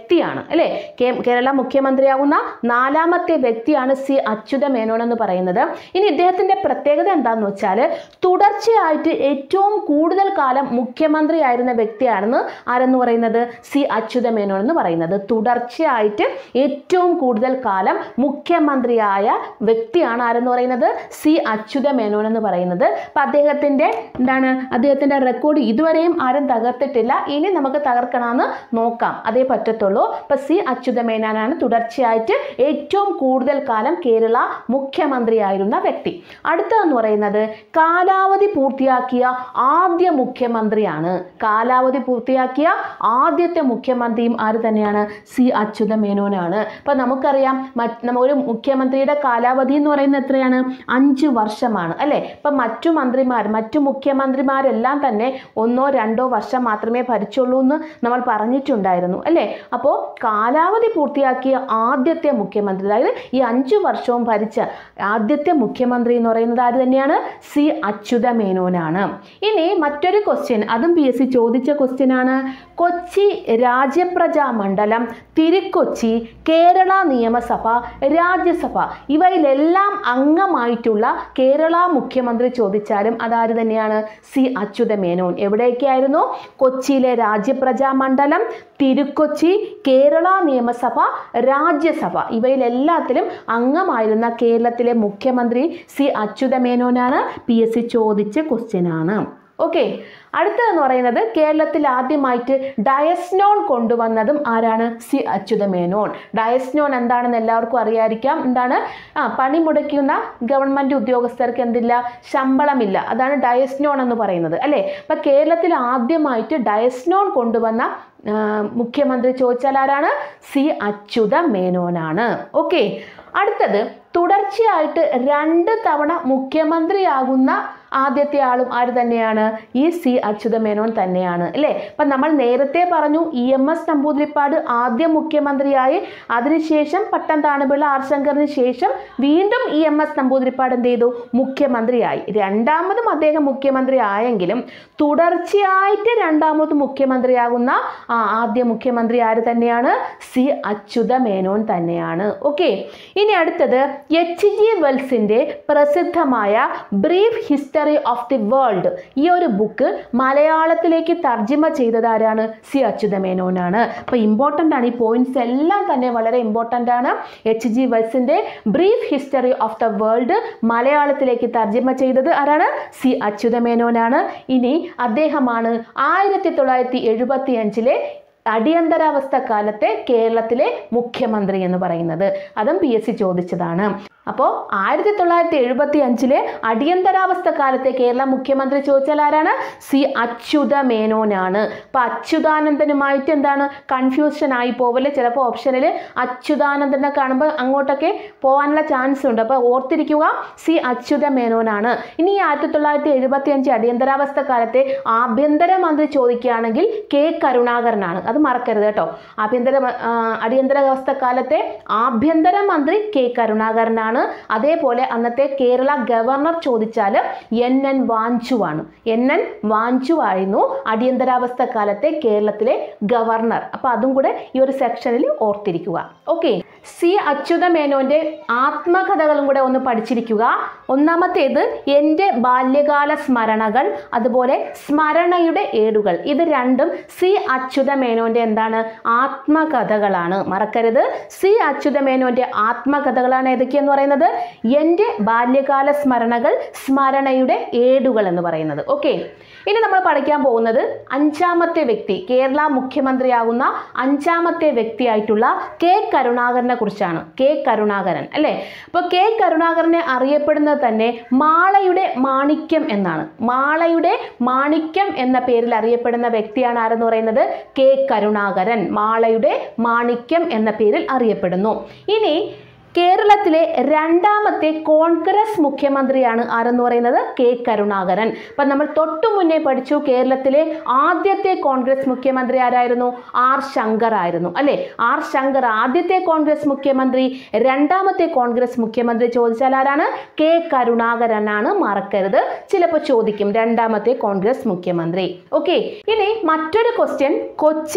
വ്യക്തിയാണ് അല്ലേ കേ- കേരള മുഖ്യമന്ത്രിയാകുന്ന നാലാമത്തെ വ്യക്തിയാണ് സി അച്യുത മേനോൻ എന്ന് പറയുന്നത് ഇനി ഇദ്ദേഹത്തിന്റെ പ്രത്യേകത എന്താണെന്ന് വെച്ചാൽ തുടർച്ചയായിട്ട് ഏറ്റവും കൂടുതൽ കാലം മുഖ്യമന്ത്രിയായിരുന്ന വ്യക്തിയാണെന്ന് ആരെന്ന് പറയുന്നത് സി അച്യുത മേനോൻ എന്ന് പറയുന്നത് തുടർച്ചയായിട്ട് ഏറ്റവും കൂടുതൽ കാലം മുഖ്യമന്ത്രിയായ വ്യക്തിയാണ് ആരെന്ന് പറയുന്നത് സി അച്യുത മേനോൻ എന്ന് പറയുന്നത് അപ്പം അദ്ദേഹത്തിൻ്റെ എന്താണ് അദ്ദേഹത്തിൻ്റെ റെക്കോർഡ് ഇതുവരെയും ആരും തകർത്തിട്ടില്ല ഇനി നമുക്ക് തകർക്കണമെന്ന് നോക്കാം അതേ പറ്റത്തുള്ളൂ അപ്പം സി അച്യുത മേനോനാണ് തുടർച്ചയായിട്ട് ഏറ്റവും കൂടുതൽ കാലം കേരള മുഖ്യമന്ത്രിയായിരുന്ന വ്യക്തി അടുത്തതെന്ന് പറയുന്നത് കാലാവധി പൂർത്തിയാക്കിയ ആദ്യ മുഖ്യമന്ത്രിയാണ് കാലാവധി പൂർത്തിയാക്കിയ ആദ്യത്തെ മുഖ്യമന്ത്രിയും ആര് തന്നെയാണ് സി അച്യുത മേനോനാണ് അപ്പം നമുക്കറിയാം മറ്റ് നമ്മ ഒരു മുഖ്യമന്ത്രിയുടെ കാലാവധി എന്ന് പറയുന്നത് എത്രയാണ് അഞ്ച് വർഷമാണ് അല്ലേ ഇപ്പം മറ്റു മന്ത്രിമാർ മറ്റു മുഖ്യമന്ത്രിമാരെല്ലാം തന്നെ ഒന്നോ രണ്ടോ വർഷം മാത്രമേ ഭരിച്ചുള്ളൂ എന്ന് നമ്മൾ പറഞ്ഞിട്ടുണ്ടായിരുന്നു അല്ലേ അപ്പോൾ കാലാവധി പൂർത്തിയാക്കിയ ആദ്യത്തെ മുഖ്യമന്ത്രി അതായത് ഈ അഞ്ചു വർഷവും ഭരിച്ച ആദ്യത്തെ മുഖ്യമന്ത്രി എന്ന് പറയുന്നത് ആര് തന്നെയാണ് സി അച്യുത മേനോനാണ് ഇനി മറ്റൊരു ക്വസ്റ്റ്യൻ അതും പി എസ് സി ചോദിച്ച ക്വസ്റ്റ്യൻ ആണ് കൊച്ചി രാജ്യപ്രജാ മണ്ഡലം തിരുക്കൊച്ചി കേരള നിയമസഭ രാജ്യസഭ ഇവയിലെല്ലാം അംഗമായിട്ടുള്ള കേരള മുഖ്യമന്ത്രി ചോദിച്ചാലും അതാര് തന്നെയാണ് സി അച്യുത മേനോൻ എവിടെയൊക്കെയായിരുന്നു കൊച്ചിയിലെ രാജ്യപ്രജാ മണ്ഡലം തിരുക്കൊച്ചി കേരള നിയമസഭ രാജ്യസഭ ഇവയിലെല്ലാത്തിലും അംഗമായിരുന്ന കേരളത്തിലെ മുഖ്യമന്ത്രി സി അച്യുത മേനോനാണ് പി എസ് സി ചോദിച്ച ക്വസ്റ്റ്യൻ ആണ് ഓക്കെ അടുത്തതെന്ന് പറയുന്നത് കേരളത്തിൽ ആദ്യമായിട്ട് ഡയസ്നോൺ കൊണ്ടുവന്നതും ആരാണ് സി അച്യുത മേനോൻ ഡയസ്നോൺ എന്താണെന്ന് എല്ലാവർക്കും അറിയായിരിക്കാം എന്താണ് ആ പണി മുടക്കുന്ന ഗവൺമെൻറ് ഉദ്യോഗസ്ഥർക്ക് എന്തില്ല ശമ്പളമില്ല അതാണ് ഡയസ്നോൺ എന്ന് പറയുന്നത് അല്ലേ അപ്പം കേരളത്തിൽ ആദ്യമായിട്ട് ഡയസ്നോൺ കൊണ്ടുവന്ന ആ, മുഖ്യമന്ത്രി ചോദിച്ചാൽ ആരാണ് സി അച്യുത മേനോനാണ് ഓക്കെ അടുത്തത് തുടർച്ചയായിട്ട് രണ്ട് തവണ മുഖ്യമന്ത്രിയാകുന്ന ആദ്യത്തെ ആളും ആര് തന്നെയാണ് ഈ സി അച്യുത മേനോൻ തന്നെയാണ് അല്ലേ അപ്പം നമ്മൾ നേരത്തെ പറഞ്ഞു ഇ എം എസ് നമ്പൂതിരിപ്പാട് ആദ്യം മുഖ്യമന്ത്രിയായി അതിനുശേഷം പട്ടം താണുപിള്ള ആർ ശങ്കറിന് ശേഷം വീണ്ടും ഇ എം എസ് നമ്പൂതിരിപ്പാട് എന്ത് ചെയ്തു മുഖ്യമന്ത്രിയായി രണ്ടാമതും അദ്ദേഹം മുഖ്യമന്ത്രി ആയെങ്കിലും തുടർച്ചയായിട്ട് രണ്ടാമത് മുഖ്യമന്ത്രിയാകുന്ന ആ ആദ്യ മുഖ്യമന്ത്രി ആര് തന്നെയാണ് സി അച്യുത മേനോൻ തന്നെയാണ് ഓക്കെ ഇനി അടുത്തത് എച്ച് ജി വെൽസിൻ്റെ പ്രസിദ്ധമായ brief history of the world ഈ ഒരു ബുക്ക് മലയാളത്തിലേക്ക് തർജ്ജിമ ചെയ്തത് ആരാണ് സി അച്യുത മേനോനാണ് അപ്പോൾ ഇമ്പോർട്ടൻ്റ് ആണ് ഈ പോയിന്റ്സ് എല്ലാം തന്നെ വളരെ ഇമ്പോർട്ടൻ്റ് ആണ് എച്ച് ജി വെൽസിൻ്റെ brief history of the world മലയാളത്തിലേക്ക് തർജ്ജിമ ചെയ്തത് ആരാണ് സി അച്യുത മേനോനാണ് ഇനി അദ്ദേഹമാണ് ആയിരത്തി തൊള്ളായിരത്തി എഴുപത്തി അഞ്ചിലെ അടിയന്തരാവസ്ഥ കാലത്തെ കേരളത്തിലെ മുഖ്യമന്ത്രി എന്ന് പറയുന്നത് അതും പി എസ് സി ചോദിച്ചതാണ് അപ്പോൾ ആയിരത്തി തൊള്ളായിരത്തി എഴുപത്തി അഞ്ചിലെ അടിയന്തരാവസ്ഥ കാലത്തെ കേരള മുഖ്യമന്ത്രി ചോദിച്ചാൽ ആരാണ് സി അച്യുത മേനോനാണ് അപ്പോൾ അച്യുതാനന്ദനുമായിട്ട് എന്താണ് കൺഫ്യൂഷൻ ആയി പോവല്ലേ ചിലപ്പോൾ ഓപ്ഷനിൽ അച്യുതാനന്ദനെ കാണുമ്പോൾ അങ്ങോട്ടൊക്കെ പോകാനുള്ള ചാൻസ് ഉണ്ട് അപ്പോൾ ഓർത്തിരിക്കുക സി അച്യുത മേനോനാണ് ഇനി ഈ ആയിരത്തി തൊള്ളായിരത്തി എഴുപത്തി അഞ്ച് അടിയന്തരാവസ്ഥ കാലത്തെ ആഭ്യന്തരമന്ത്രി ചോദിക്കുകയാണെങ്കിൽ കെ കരുണാകരനാണ് അത് മറക്കരുത് കേട്ടോ ആഭ്യന്തര ആ, അടിയന്തരാവസ്ഥ കാലത്തെ ആഭ്യന്തരമന്ത്രി കെ കരുണാകരനാണ് അതേപോലെ അന്നത്തെ കേരള ഗവർണർ ചോദിച്ചാൽ എൻ എൻ വാഞ്ചുവാണ് എൻ എൻ വാഞ്ചു ആയിരുന്നു അടിയന്തരാവസ്ഥ കാലത്തെ കേരളത്തിലെ ഗവർണർ അപ്പോൾ അതും കൂടെ ഈ ഒരു സെക്ഷനിൽ ഓർത്തിരിക്കുക ഓക്കെ സി അച്യുത മേനോന്റെ ആത്മകഥകളും കൂടെ ഒന്ന് പഠിച്ചിരിക്കുക ഒന്നാമത്തേത് എൻ്റെ ബാല്യകാല സ്മരണകൾ അതുപോലെ സ്മരണയുടെ ഏടുകൾ ഇത് രണ്ടും സി അച്യുത മേനോന്റെ എന്താണ് ആത്മകഥകളാണ് മറക്കരുത് സി അച്യുത മേനോന്റെ ആത്മകഥകളാണ് ഏതൊക്കെയെന്ന് പറയുന്നത് എൻ്റെ ബാല്യകാല സ്മരണകൾ സ്മരണയുടെ ഏടുകൾ എന്ന് പറയുന്നത് ഓക്കെ ഇനി നമ്മൾ പഠിക്കാൻ പോകുന്നത് അഞ്ചാമത്തെ വ്യക്തി കേരള മുഖ്യമന്ത്രിയാകുന്ന അഞ്ചാമത്തെ വ്യക്തിയായിട്ടുള്ള കെ കരുണാകരനെ കുറിച്ചാണ് കെ കരുണാകരൻ അല്ലേ അപ്പോൾ കെ കരുണാകരനെ അറിയപ്പെടുന്നത് തന്നെ മാളയുടെ മാണിക്യം എന്നാണ് മാളയുടെ മാണിക്യം എന്ന പേരിൽ അറിയപ്പെടുന്ന വ്യക്തിയാണ് ആരെന്ന് പറയുന്നത് കെ കരുണാകരൻ മാളയുടെ മാണിക്യം എന്ന പേരിൽ അറിയപ്പെടുന്നു ഇനി കേരളത്തിലെ രണ്ടാമത്തെ കോൺഗ്രസ് മുഖ്യമന്ത്രിയാണ് ആരെന്ന് പറയുന്നത് കെ കരുണാകരൻ അപ്പം നമ്മൾ തൊട്ടു മുന്നേ പഠിച്ചു കേരളത്തിലെ ആദ്യത്തെ കോൺഗ്രസ് മുഖ്യമന്ത്രി ആരായിരുന്നു ആർ ശങ്കർ ആയിരുന്നു അല്ലേ ആർ ശങ്കർ ആദ്യത്തെ കോൺഗ്രസ് മുഖ്യമന്ത്രി രണ്ടാമത്തെ കോൺഗ്രസ് മുഖ്യമന്ത്രി ചോദിച്ചാൽ ആരാണ് കെ കരുണാകരനാണ് മറക്കരുത് ചിലപ്പോൾ ചോദിക്കും രണ്ടാമത്തെ കോൺഗ്രസ് മുഖ്യമന്ത്രി ഓക്കെ ഇനി മറ്റൊരു ക്വസ്റ്റ്യൻ കൊച്ചി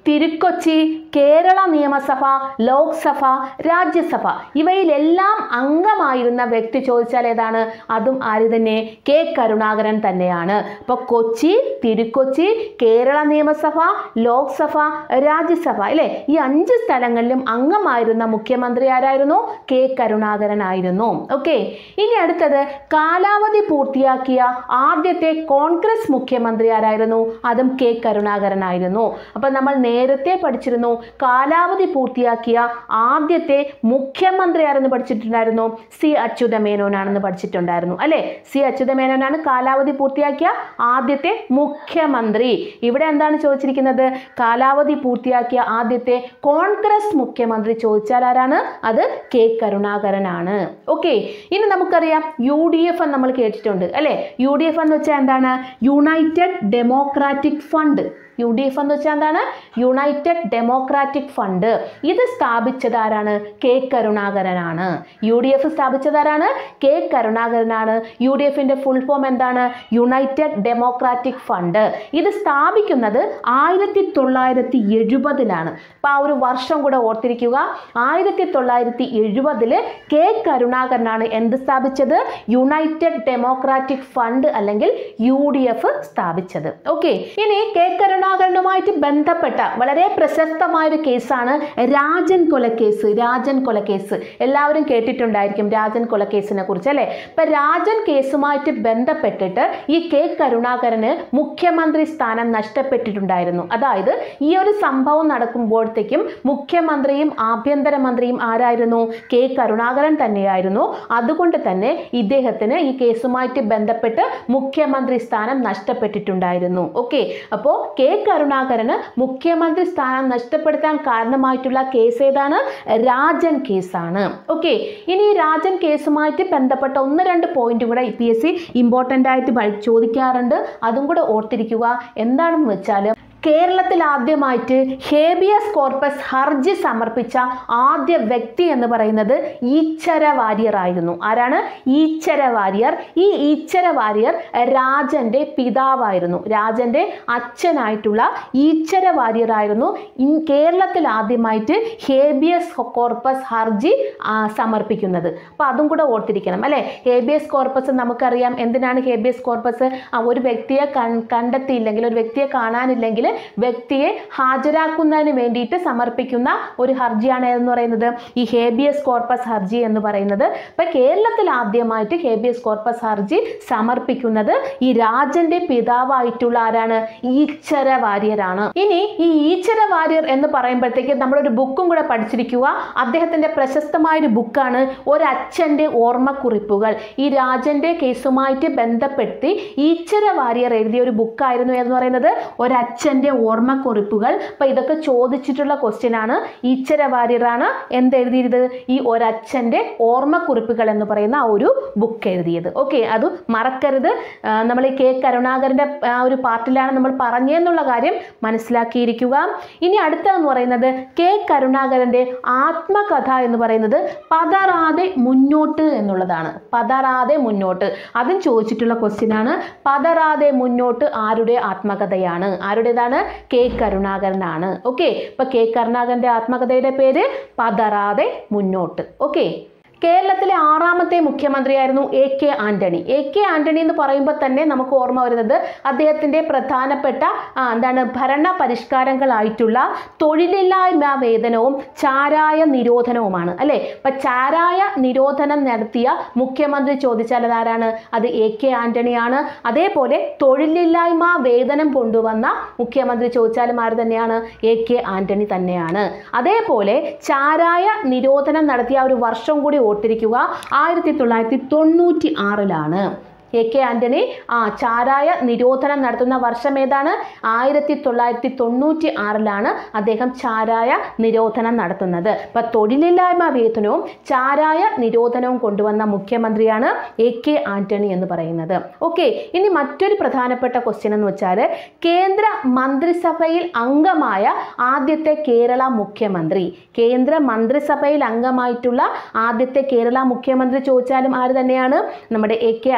തിരുക്കൊച്ചി കേരള നിയമസഭ ലോക്സഭ രാജ്യസഭ ഇവയിലെല്ലാം അംഗമായിരുന്ന വ്യക്തി ചോദിച്ചാൽ ഏതാണ് അതും ആര് തന്നെ കെ കരുണാകരൻ തന്നെയാണ് അപ്പോൾ കൊച്ചി തിരുക്കൊച്ചി കേരള നിയമസഭ ലോക്സഭ രാജ്യസഭ അല്ലേ ഈ അഞ്ച് സ്ഥലങ്ങളിലും അംഗമായിരുന്ന മുഖ്യമന്ത്രി ആരായിരുന്നു കെ കരുണാകരൻ ആയിരുന്നു ഓക്കെ ഇനി അടുത്തത് കാലാവധി പൂർത്തിയാക്കിയ ആദ്യത്തെ കോൺഗ്രസ് മുഖ്യമന്ത്രി ആരായിരുന്നു അതും കെ കരുണാകരൻ ആയിരുന്നു അപ്പൊ നമ്മൾ നേരത്തെ പഠിച്ചിരുന്നു കാലാവധി പൂർത്തിയാക്കിയ ആദ്യത്തെ മുഖ്യമന്ത്രി ആരെന്ന് പഠിച്ചിട്ടുണ്ടായിരുന്നു സി അച്യുതമേനോനാണെന്ന് പഠിച്ചിട്ടുണ്ടായിരുന്നു അല്ലെ സി അച്യുതമേനോനാണ് കാലാവധി പൂർത്തിയാക്കിയ ആദ്യത്തെ മുഖ്യമന്ത്രി ഇവിടെ എന്താണ് ചോദിച്ചിരിക്കുന്നത് കാലാവധി പൂർത്തിയാക്കിയ ആദ്യത്തെ കോൺഗ്രസ് മുഖ്യമന്ത്രി ചോദിച്ചാൽ ആരാണ് അത് കെ കരുണാകരനാണ് ഓക്കെ ഇനി നമുക്കറിയാം യു ഡി എഫ് എന്ന് നമ്മൾ കേട്ടിട്ടുണ്ട് അല്ലെ യു ഡി എഫ് എന്ന് വെച്ചാൽ എന്താണ് united democratic fund U D F എന്ന് വെച്ചാൽ എന്താണ് യുണൈറ്റഡ് ഡെമോക്രാറ്റിക് ഫണ്ട് ഇത് സ്ഥാപിച്ചത് ആരാണ് കെ കരുണാകരനാണ് യു ഡി എഫ് സ്ഥാപിച്ചത് ആരാണ് കെ കരുണാകരനാണ് യു ഡി എഫിന്റെ ഫുൾ ഫോം എന്താണ് യുണൈറ്റഡ് ഡെമോക്രാറ്റിക് ഫണ്ട് ഇത് സ്ഥാപിക്കുന്നത് ആയിരത്തി തൊള്ളായിരത്തി എഴുപതിലാണ് അപ്പോൾ ആ ഒരു വർഷം കൂടെ ഓർത്തിരിക്കുക ആയിരത്തി തൊള്ളായിരത്തി എഴുപതില് കെ കരുണാകരനാണ് എന്ത് സ്ഥാപിച്ചത് യുണൈറ്റഡ് ഡെമോക്രാറ്റിക് ഫണ്ട് അല്ലെങ്കിൽ യു ഡി എഫ് സ്ഥാപിച്ചത് ഓക്കെ ഇനി കെ കരുണാകരനുമായിട്ട് ബന്ധപ്പെട്ട വളരെ പ്രശസ്തമായ ഒരു കേസാണ് രാജൻ കൊലക്കേസ് രാജൻ കൊലക്കേസ് എല്ലാവരും കേട്ടിട്ടുണ്ടായിരിക്കും രാജൻ കൊലക്കേസിനെ കുറിച്ച് അല്ലേ ഇപ്പൊ രാജൻ കേസുമായിട്ട് ബന്ധപ്പെട്ടിട്ട് ഈ കെ കരുണാകരന് മുഖ്യമന്ത്രി സ്ഥാനം നഷ്ടപ്പെട്ടിട്ടുണ്ടായിരുന്നു അതായത് ഈ ഒരു സംഭവം നടക്കുമ്പോഴത്തേക്കും മുഖ്യമന്ത്രിയും ആഭ്യന്തരമന്ത്രിയും ആരായിരുന്നു കെ കരുണാകരൻ തന്നെയായിരുന്നു അതുകൊണ്ട് തന്നെ ഇദ്ദേഹത്തിന് ഈ കേസുമായിട്ട് ബന്ധപ്പെട്ട് മുഖ്യമന്ത്രി സ്ഥാനം നഷ്ടപ്പെട്ടിട്ടുണ്ടായിരുന്നു ഓക്കെ അപ്പോൾ കെ കരുണാകരന് മുഖ്യമന്ത്രി സ്ഥാനം നഷ്ടപ്പെടുത്താൻ കാരണമായിട്ടുള്ള കേസ് ഏതാണ് രാജൻ കേസാണ് ഓക്കെ ഇനി ഈ രാജൻ കേസുമായിട്ട് ബന്ധപ്പെട്ട ഒന്ന് രണ്ട് പോയിന്റ് കൂടെ പി എസ് സി ഇമ്പോർട്ടൻ്റ് ആയിട്ട് പഠി- ചോദിക്കാറുണ്ട് അതും കൂടെ ഓർത്തിരിക്കുക എന്താണെന്ന് വെച്ചാൽ കേരളത്തിൽ ആദ്യമായിട്ട് ഹേബിയസ് കോർപ്പസ് ഹർജി സമർപ്പിച്ച ആദ്യ വ്യക്തി എന്ന് പറയുന്നത് ഈച്ചര വാര്യർ ആയിരുന്നു ആരാണ് ഈച്ചര വാര്യർ ഈ ഈച്ചര വാര്യർ രാജന്റെ പിതാവായിരുന്നു രാജന്റെ അച്ഛനായിട്ടുള്ള ഈച്ചര വാര്യർ ആയിരുന്നു ഇൻ കേരളത്തിൽ ആദ്യമായിട്ട് ഹേബിയസ് കോർപ്പസ് ഹർജി ആ, സമർപ്പിക്കുന്നത് അപ്പോൾ അതും കൂടെ ഓർത്തിരിക്കണം അല്ലേ ഹേബിയസ് കോർപ്പസ് നമുക്കറിയാം എന്തിനാണ് ഹേബിയസ് കോർപ്പസ് ആ, ഒരു വ്യക്തിയെ കൺ കണ്ടെത്തിയില്ലെങ്കിൽ ഒരു വ്യക്തിയെ കാണാനില്ലെങ്കിൽ വ്യക്തിയെ ഹാജരാക്കുന്നതിന് വേണ്ടിയിട്ട് സമർപ്പിക്കുന്ന ഒരു ഹർജിയാണ് എന്ന് പറയുന്നത് ഈ ഹേബിയസ് കോർപ്പസ് ഹർജി എന്ന് പറയുന്നത് ഇപ്പൊ കേരളത്തിൽ ആദ്യമായിട്ട് ഹേബിയസ് കോർപ്പസ് ഹർജി സമർപ്പിക്കുന്നത് ഈ രാജന്റെ പിതാവായിട്ടുള്ള ആരാണ് ഈച്ചര വാര്യരാണ് ഇനി ഈ ഈച്ചര വാര്യർ എന്ന് പറയുമ്പോഴത്തേക്ക് നമ്മളൊരു ബുക്കും കൂടെ പഠിച്ചിരിക്കുക അദ്ദേഹത്തിന്റെ പ്രശസ്തമായ ഒരു ബുക്കാണ് ഒരച്ഛന്റെ ഓർമ്മക്കുറിപ്പുകൾ ഈ രാജന്റെ കേസുമായിട്ട് ബന്ധപ്പെടുത്തി ഈച്ചര വാര്യർ എഴുതിയ ഒരു ബുക്കായിരുന്നു എന്ന് പറയുന്നത് ഒരച്ഛന്റെ ഓർമ്മക്കുറിപ്പുകൾ അപ്പൊ ഇതൊക്കെ ചോദിച്ചിട്ടുള്ള ക്വസ്റ്റ്യൻ ആണ് ഈച്ചര വാര്യറാണ് എന്തെഴുതിയത് ഈ ഒരച്ഛന്റെ ഓർമ്മക്കുറിപ്പുകൾ എന്ന് പറയുന്ന ആ ഒരു ബുക്ക് എഴുതിയത് ഓക്കെ അത് മറക്കരുത് ആ, നമ്മൾ ഈ കെ കരുണാകരന്റെ ആ ഒരു പാർട്ടിലാണ് നമ്മൾ പറഞ്ഞതെന്നുള്ള കാര്യം മനസ്സിലാക്കിയിരിക്കുക ഇനി അടുത്തതെന്ന് പറയുന്നത് കെ കരുണാകരന്റെ ആത്മകഥ എന്ന് പറയുന്നത് പതറാതെ മുന്നോട്ട് എന്നുള്ളതാണ് പതറാതെ മുന്നോട്ട് അതും ചോദിച്ചിട്ടുള്ള ക്വസ്റ്റ്യൻ ആണ് പതറാതെ മുന്നോട്ട് ആരുടെ ആത്മകഥയാണ് ആരുടേതാണ് കെ കരുണാകരനാണ് ഓക്കെ ഇപ്പൊ കെ കരുണാകരന്റെ ആത്മകഥയുടെ പേര് പതറാതെ മുന്നോട്ട് ഓക്കെ കേരളത്തിലെ ആറാമത്തെ മുഖ്യമന്ത്രിയായിരുന്നു A K Antony A K Antony എന്ന് പറയുമ്പോൾ തന്നെ നമുക്ക് ഓർമ്മ വരുന്നത് അദ്ദേഹത്തിന്റെ പ്രധാനപ്പെട്ട ആ, എന്താണ് ഭരണ പരിഷ്കാരങ്ങളായിട്ടുള്ള തൊഴിലില്ലായ്മ വേതനവും ചാരായ നിരോധനവുമാണ് അല്ലെ അപ്പൊ ചാരായ നിരോധനം നടത്തിയ മുഖ്യമന്ത്രി ചോദിച്ചാൽ അതാരാണ് അത് എ കെ ആന്റണിയാണ് അതേപോലെ തൊഴിലില്ലായ്മ വേതനം കൊണ്ടുവന്ന മുഖ്യമന്ത്രി ചോദിച്ചാലും ആര് തന്നെയാണ് എ കെ ആന്റണി തന്നെയാണ് അതേപോലെ ചാരായ നിരോധനം നടത്തിയ ആ ഒരു വർഷം കൂടി ഓർത്തിരിക്കുക ആയിരത്തി തൊള്ളായിരത്തി തൊണ്ണൂറ്റി ആറിലാണ് എ കെ ആന്റണി ആ ചാരായ നിരോധനം നടത്തുന്ന വർഷം ഏതാണ് ആയിരത്തി തൊള്ളായിരത്തി തൊണ്ണൂറ്റി ആറിലാണ് അദ്ദേഹം ചാരായ നിരോധനം നടത്തുന്നത് അപ്പൊ തൊഴിലില്ലായ്മ വേതനവും ചാരായ നിരോധനവും കൊണ്ടുവന്ന മുഖ്യമന്ത്രിയാണ് എ കെ ആന്റണി എന്ന് പറയുന്നത് ഓക്കെ ഇനി മറ്റൊരു പ്രധാനപ്പെട്ട ക്വസ്റ്റ്യൻ എന്ന് വെച്ചാൽ കേന്ദ്ര മന്ത്രിസഭയിൽ അംഗമായ ആദ്യത്തെ കേരള മുഖ്യമന്ത്രി കേന്ദ്ര മന്ത്രിസഭയിൽ അംഗമായിട്ടുള്ള ആദ്യത്തെ കേരള മുഖ്യമന്ത്രി ചോദിച്ചാലും ആര് തന്നെയാണ് നമ്മുടെ എ കെ ആന്റണിയാണ്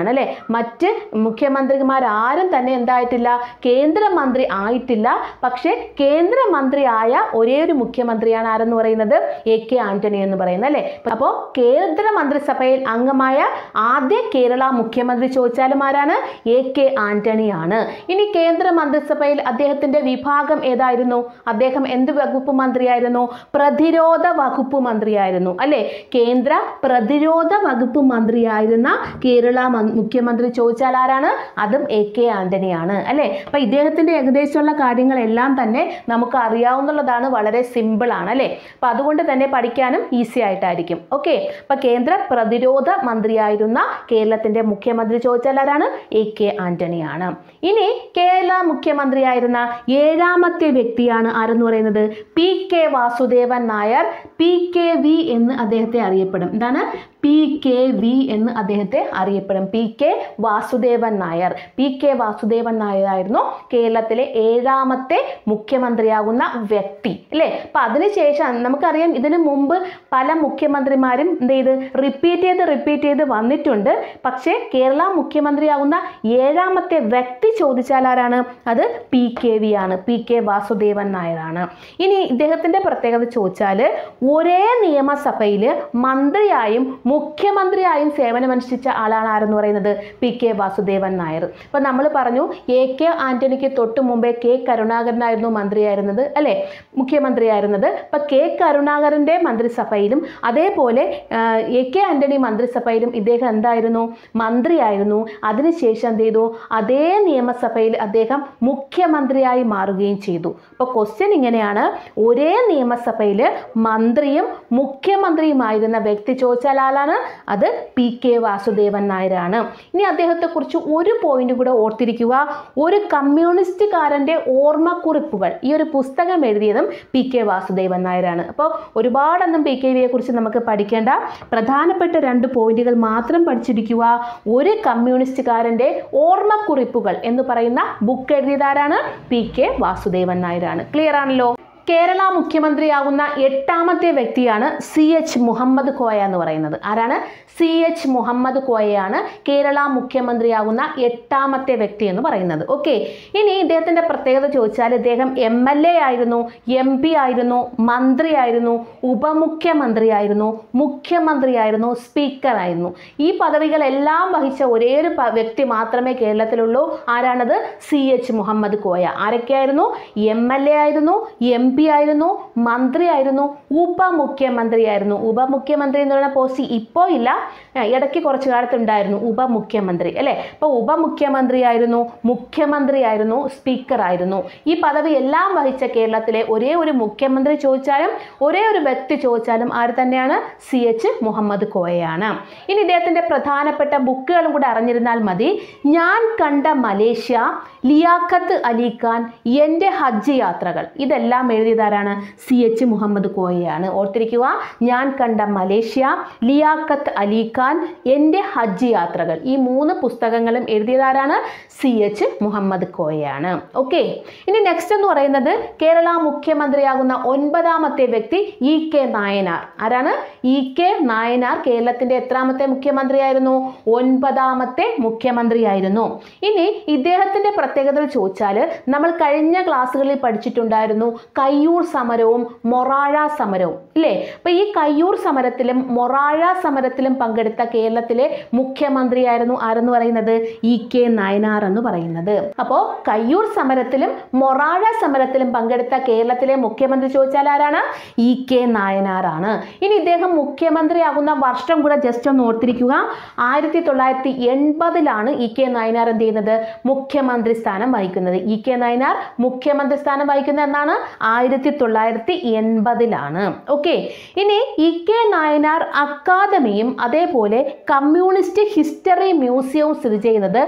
തന്നെയാണ് അല്ലേ മറ്റ് മുഖ്യമന്ത്രിമാരാരും തന്നെ എന്തായിട്ടില്ല കേന്ദ്രമന്ത്രി ആയിട്ടില്ല പക്ഷേ കേന്ദ്രമന്ത്രിയായ ഒരേ ഒരു മുഖ്യമന്ത്രിയാണ് ആരെന്ന് പറയുന്നത് എ കെ ആന്റണി എന്ന് പറയുന്നത് അല്ലേ അപ്പോൾ കേന്ദ്ര മന്ത്രിസഭയിൽ അംഗമായ ആദ്യ കേരള മുഖ്യമന്ത്രി ചോദിച്ചാലും ആരാണ് എ കെ ആന്റണിയാണ് ഇനി കേന്ദ്ര മന്ത്രിസഭയിൽ അദ്ദേഹത്തിന്റെ വിഭാഗം ഏതായിരുന്നു അദ്ദേഹം എന്ത് വകുപ്പ് മന്ത്രിയായിരുന്നു പ്രതിരോധ വകുപ്പ് മന്ത്രിയായിരുന്നു അല്ലെ കേന്ദ്ര പ്രതിരോധ വകുപ്പ് മന്ത്രിയായിരുന്ന കേരള മ- മുഖ്യമന്ത്രി ചോദിച്ചാൽ ആരാണ് അതും എ കെ ആന്റണിയാണ് അല്ലെ അപ്പൊ ഇദ്ദേഹത്തിന്റെ ഏകദേശമുള്ള കാര്യങ്ങളെല്ലാം തന്നെ നമുക്ക് അറിയാവുന്നതാണ് വളരെ സിമ്പിൾ ആണ് അല്ലെ അപ്പൊ അതുകൊണ്ട് തന്നെ പഠിക്കാനും ഈസി ആയിട്ടായിരിക്കും ഓക്കെ അപ്പൊ കേന്ദ്ര പ്രതിരോധ മന്ത്രിയായിരുന്ന കേരളത്തിന്റെ മുഖ്യമന്ത്രി ചോദിച്ചാൽ ആരാണ് എ കെ ആന്റണിയാണ് ഇനി കേരള മുഖ്യമന്ത്രിയായിരുന്ന ഏഴാമത്തെ വ്യക്തിയാണ് ആരെന്ന് പറയുന്നത് P K Vasudevan Nair P K V എന്ന് അദ്ദേഹത്തെ അറിയപ്പെടും എന്താണ് പി കെ വി എന്ന് അദ്ദേഹത്തെ അറിയപ്പെടും P K Vasudevan Nair P K Vasudevan Nair ആയിരുന്നു കേരളത്തിലെ ഏഴാമത്തെ മുഖ്യമന്ത്രിയാകുന്ന വ്യക്തി അല്ലേ അപ്പൊ അതിനുശേഷം നമുക്കറിയാം ഇതിനു മുമ്പ് പല മുഖ്യമന്ത്രിമാരും എന്ത് ചെയ്ത് റിപ്പീറ്റ് ചെയ്ത് റിപ്പീറ്റ് ചെയ്ത് വന്നിട്ടുണ്ട് പക്ഷേ കേരള മുഖ്യമന്ത്രിയാകുന്ന ഏഴാമത്തെ വ്യക്തി ചോദിച്ചാൽ ആരാണ് അത് പി കെ വി ആണ് പി കെ വാസുദേവൻ നായരാണ് ഇനി ഇദ്ദേഹത്തിന്റെ പ്രത്യേകത ചോദിച്ചാൽ ഒരേ നിയമസഭയിൽ മന്ത്രിയായും മുഖ്യമന്ത്രിയായും സേവനമനുഷ്ഠിച്ച ആളാണ് ആരെന്ന് പറയുന്നത് പി കെ വാസുദേവൻ നായർ ഇപ്പൊ നമ്മൾ പറഞ്ഞു എ കെ ആന്റണിക്ക് തൊട്ട് മുമ്പേ കെ കരുണാകരനായിരുന്നു മന്ത്രിയായിരുന്നത് അല്ലെ മുഖ്യമന്ത്രിയായിരുന്നത് ഇപ്പൊ കെ കരുണാകരന്റെ മന്ത്രിസഭയിലും അതേപോലെ ആ, എ കെ ആന്റണി മന്ത്രിസഭയിലും ഇദ്ദേഹം എന്തായിരുന്നു മന്ത്രിയായിരുന്നു അതിനുശേഷം എന്ത് ചെയ്തു അതേ നിയമസഭയിൽ അദ്ദേഹം മുഖ്യമന്ത്രിയായി മാറുകയും ചെയ്തു അപ്പോൾ ക്വസ്റ്റ്യൻ ഇങ്ങനെയാണ് ഒരേ നിയമസഭയിൽ മന്ത്രിയും മുഖ്യമന്ത്രിയുമായിരുന്ന വ്യക്തി ചോദിച്ചാൽ ആളാണ് അത് പി കെ വാസുദേവൻ നായരാണ് ഇനി അദ്ദേഹത്തെക്കുറിച്ച് ഒരു പോയിന്റ് കൂടെ ഓർത്തിരിക്കുക ഒരു കമ്മ്യൂണിസ്റ്റുകാരൻ്റെ ഓർമ്മക്കുറിപ്പുകൾ ഈ ഒരു പുസ്തകം എഴുതിയതും പി കെ വാസുദേവൻ നായരാണ് അപ്പോൾ ഒരുപാടൊന്നും പി കെ വിയെ കുറിച്ച് നമുക്ക് പഠിക്കേണ്ട പ്രധാനപ്പെട്ട രണ്ട് പോയിന്റുകൾ മാത്രം പഠിച്ചിരിക്കുക ഒരു കമ്മ്യൂണിസ്റ്റുകാരൻ്റെ ഓർമ്മക്കുറിപ്പുകൾ എന്ന് പറയുന്ന ബുക്ക് എഴുതിയതാരാണ് പി കെ വാസുദേവൻ നായരാണ് ക്ലിയർ ആണല്ലോ കേരള മുഖ്യമന്ത്രിയാകുന്ന എട്ടാമത്തെ വ്യക്തിയാണ് സി എച്ച് മുഹമ്മദ് കോയ എന്ന് പറയുന്നത് ആരാണ് സി എച്ച് മുഹമ്മദ് കോയയാണ് കേരള മുഖ്യമന്ത്രിയാകുന്ന എട്ടാമത്തെ വ്യക്തി എന്ന് പറയുന്നത് ഓക്കെ ഇനി ഇദ്ദേഹത്തിന്റെ പ്രത്യേകത ചോദിച്ചാൽ ഇദ്ദേഹം എം എൽ എ ആയിരുന്നു എം പി ആയിരുന്നു മന്ത്രിയായിരുന്നു ഉപമുഖ്യമന്ത്രിയായിരുന്നു മുഖ്യമന്ത്രിയായിരുന്നു സ്പീക്കറായിരുന്നു ഈ പദവികളെല്ലാം വഹിച്ച ഒരേ ഒരു പ- വ്യക്തി മാത്രമേ കേരളത്തിലുള്ളൂ ആരാണത് സി എച്ച് മുഹമ്മദ് കോയ ആരൊക്കെയായിരുന്നു എം എൽ എ ആയിരുന്നു എം പി ആയിരുന്നു മന്ത്രിയായിരുന്നു ഉപമുഖ്യമന്ത്രിയായിരുന്നു ഉപമുഖ്യമന്ത്രി എന്ന് പറയുന്ന പോസ്റ്റ് ഇപ്പോൾ ഇല്ല ആ, ഇടയ്ക്ക് കുറച്ച് കാലത്തുണ്ടായിരുന്നു ഉപമുഖ്യമന്ത്രി അല്ലേ അപ്പോൾ ഉപമുഖ്യമന്ത്രിയായിരുന്നു മുഖ്യമന്ത്രിയായിരുന്നു സ്പീക്കറായിരുന്നു ഈ പദവി എല്ലാം വഹിച്ച കേരളത്തിലെ ഒരേ ഒരു മുഖ്യമന്ത്രി ചോദിച്ചാലും ഒരേ ഒരു വ്യക്തി ചോദിച്ചാലും ആര് തന്നെയാണ് സി എച്ച് മുഹമ്മദ് കോയയാണ് ഇനി ഇദ്ദേഹത്തിൻ്റെ പ്രധാനപ്പെട്ട ബുക്കുകളും കൂടെ അറിഞ്ഞിരുന്നാൽ മതി ഞാൻ കണ്ട മലേഷ്യ ലിയാഖത്ത് അലി ഖാൻ എൻ്റെ ഹജ്ജ് യാത്രകൾ ഇതെല്ലാം എഴുതിയതാരാണ് സി എച്ച് മുഹമ്മദ് കോയയാണ് ഓർത്തിരിക്കുക ഞാൻ കണ്ട മലേഷ്യ ലിയാഖത്ത് അലി ഖാൻ എൻ്റെ ഹജ്ജ് യാത്രകൾ ഈ മൂന്ന് പുസ്തകങ്ങളും എഴുതിയതാരാണ് സി എച്ച് മുഹമ്മദ് കോയയാണ് ഓക്കെ ഇനി നെക്സ്റ്റ് എന്ന് പറയുന്നത് കേരള മുഖ്യമന്ത്രിയാകുന്ന ഒൻപതാമത്തെ വ്യക്തി ഇ കെ നായനാർ ആരാണ് ഇ കെ നായനാർ കേരളത്തിന്റെ എത്രാമത്തെ മുഖ്യമന്ത്രിയായിരുന്നു ഒൻപതാമത്തെ മുഖ്യമന്ത്രിയായിരുന്നു ഇനി ഇദ്ദേഹത്തിന്റെ പ്രത്യേകതകൾ ചോദിച്ചാൽ നമ്മൾ കഴിഞ്ഞ ക്ലാസ്സുകളിൽ പഠിച്ചിട്ടുണ്ടായിരുന്നു കയ്യൂർ സമരവും മൊറാഴ സമരവും ഇല്ലേ അപ്പൊ ഈ കയ്യൂർ സമരത്തിലും മൊറാഴ സമരത്തിലും പങ്കെടുത്ത കേരളത്തിലെ മുഖ്യമന്ത്രിയായിരുന്നു ആരെന്ന് പറയുന്നത് ഇ കെ നായനാർ എന്ന് പറയുന്നത് അപ്പോൾ കയ്യൂർ സമരത്തിലും മൊറാഴ സമരത്തിലും പങ്കെടുത്ത കേരളത്തിലെ മുഖ്യമന്ത്രി ചോദിച്ചാൽ ആരാണ് ഇ കെ നായനാറാണ് ഇനി ഇദ്ദേഹം മുഖ്യമന്ത്രിയാകുന്ന വർഷം കൂടെ ജസ്റ്റ് ഒന്ന് ഓർത്തിരിക്കുക ആയിരത്തി തൊള്ളായിരത്തി എൺപതിലാണ് ഇ കെ നായനാർ എന്ത് ചെയ്യുന്നത് മുഖ്യമന്ത്രി സ്ഥാനം വഹിക്കുന്നത് ഇ കെ നായനാർ മുഖ്യമന്ത്രി സ്ഥാനം വഹിക്കുന്നത് എന്നാണ് ആയിരത്തി തൊള്ളായിരത്തി എൺപതിലാണ് ഓക്കെ ഇനി ഇ കെ നായനാർ അക്കാദമിയും അതേപോലെ കമ്മ്യൂണിസ്റ്റ് ഹിസ്റ്ററി മ്യൂസിയവും സ്ഥിതി ചെയ്യുന്നത്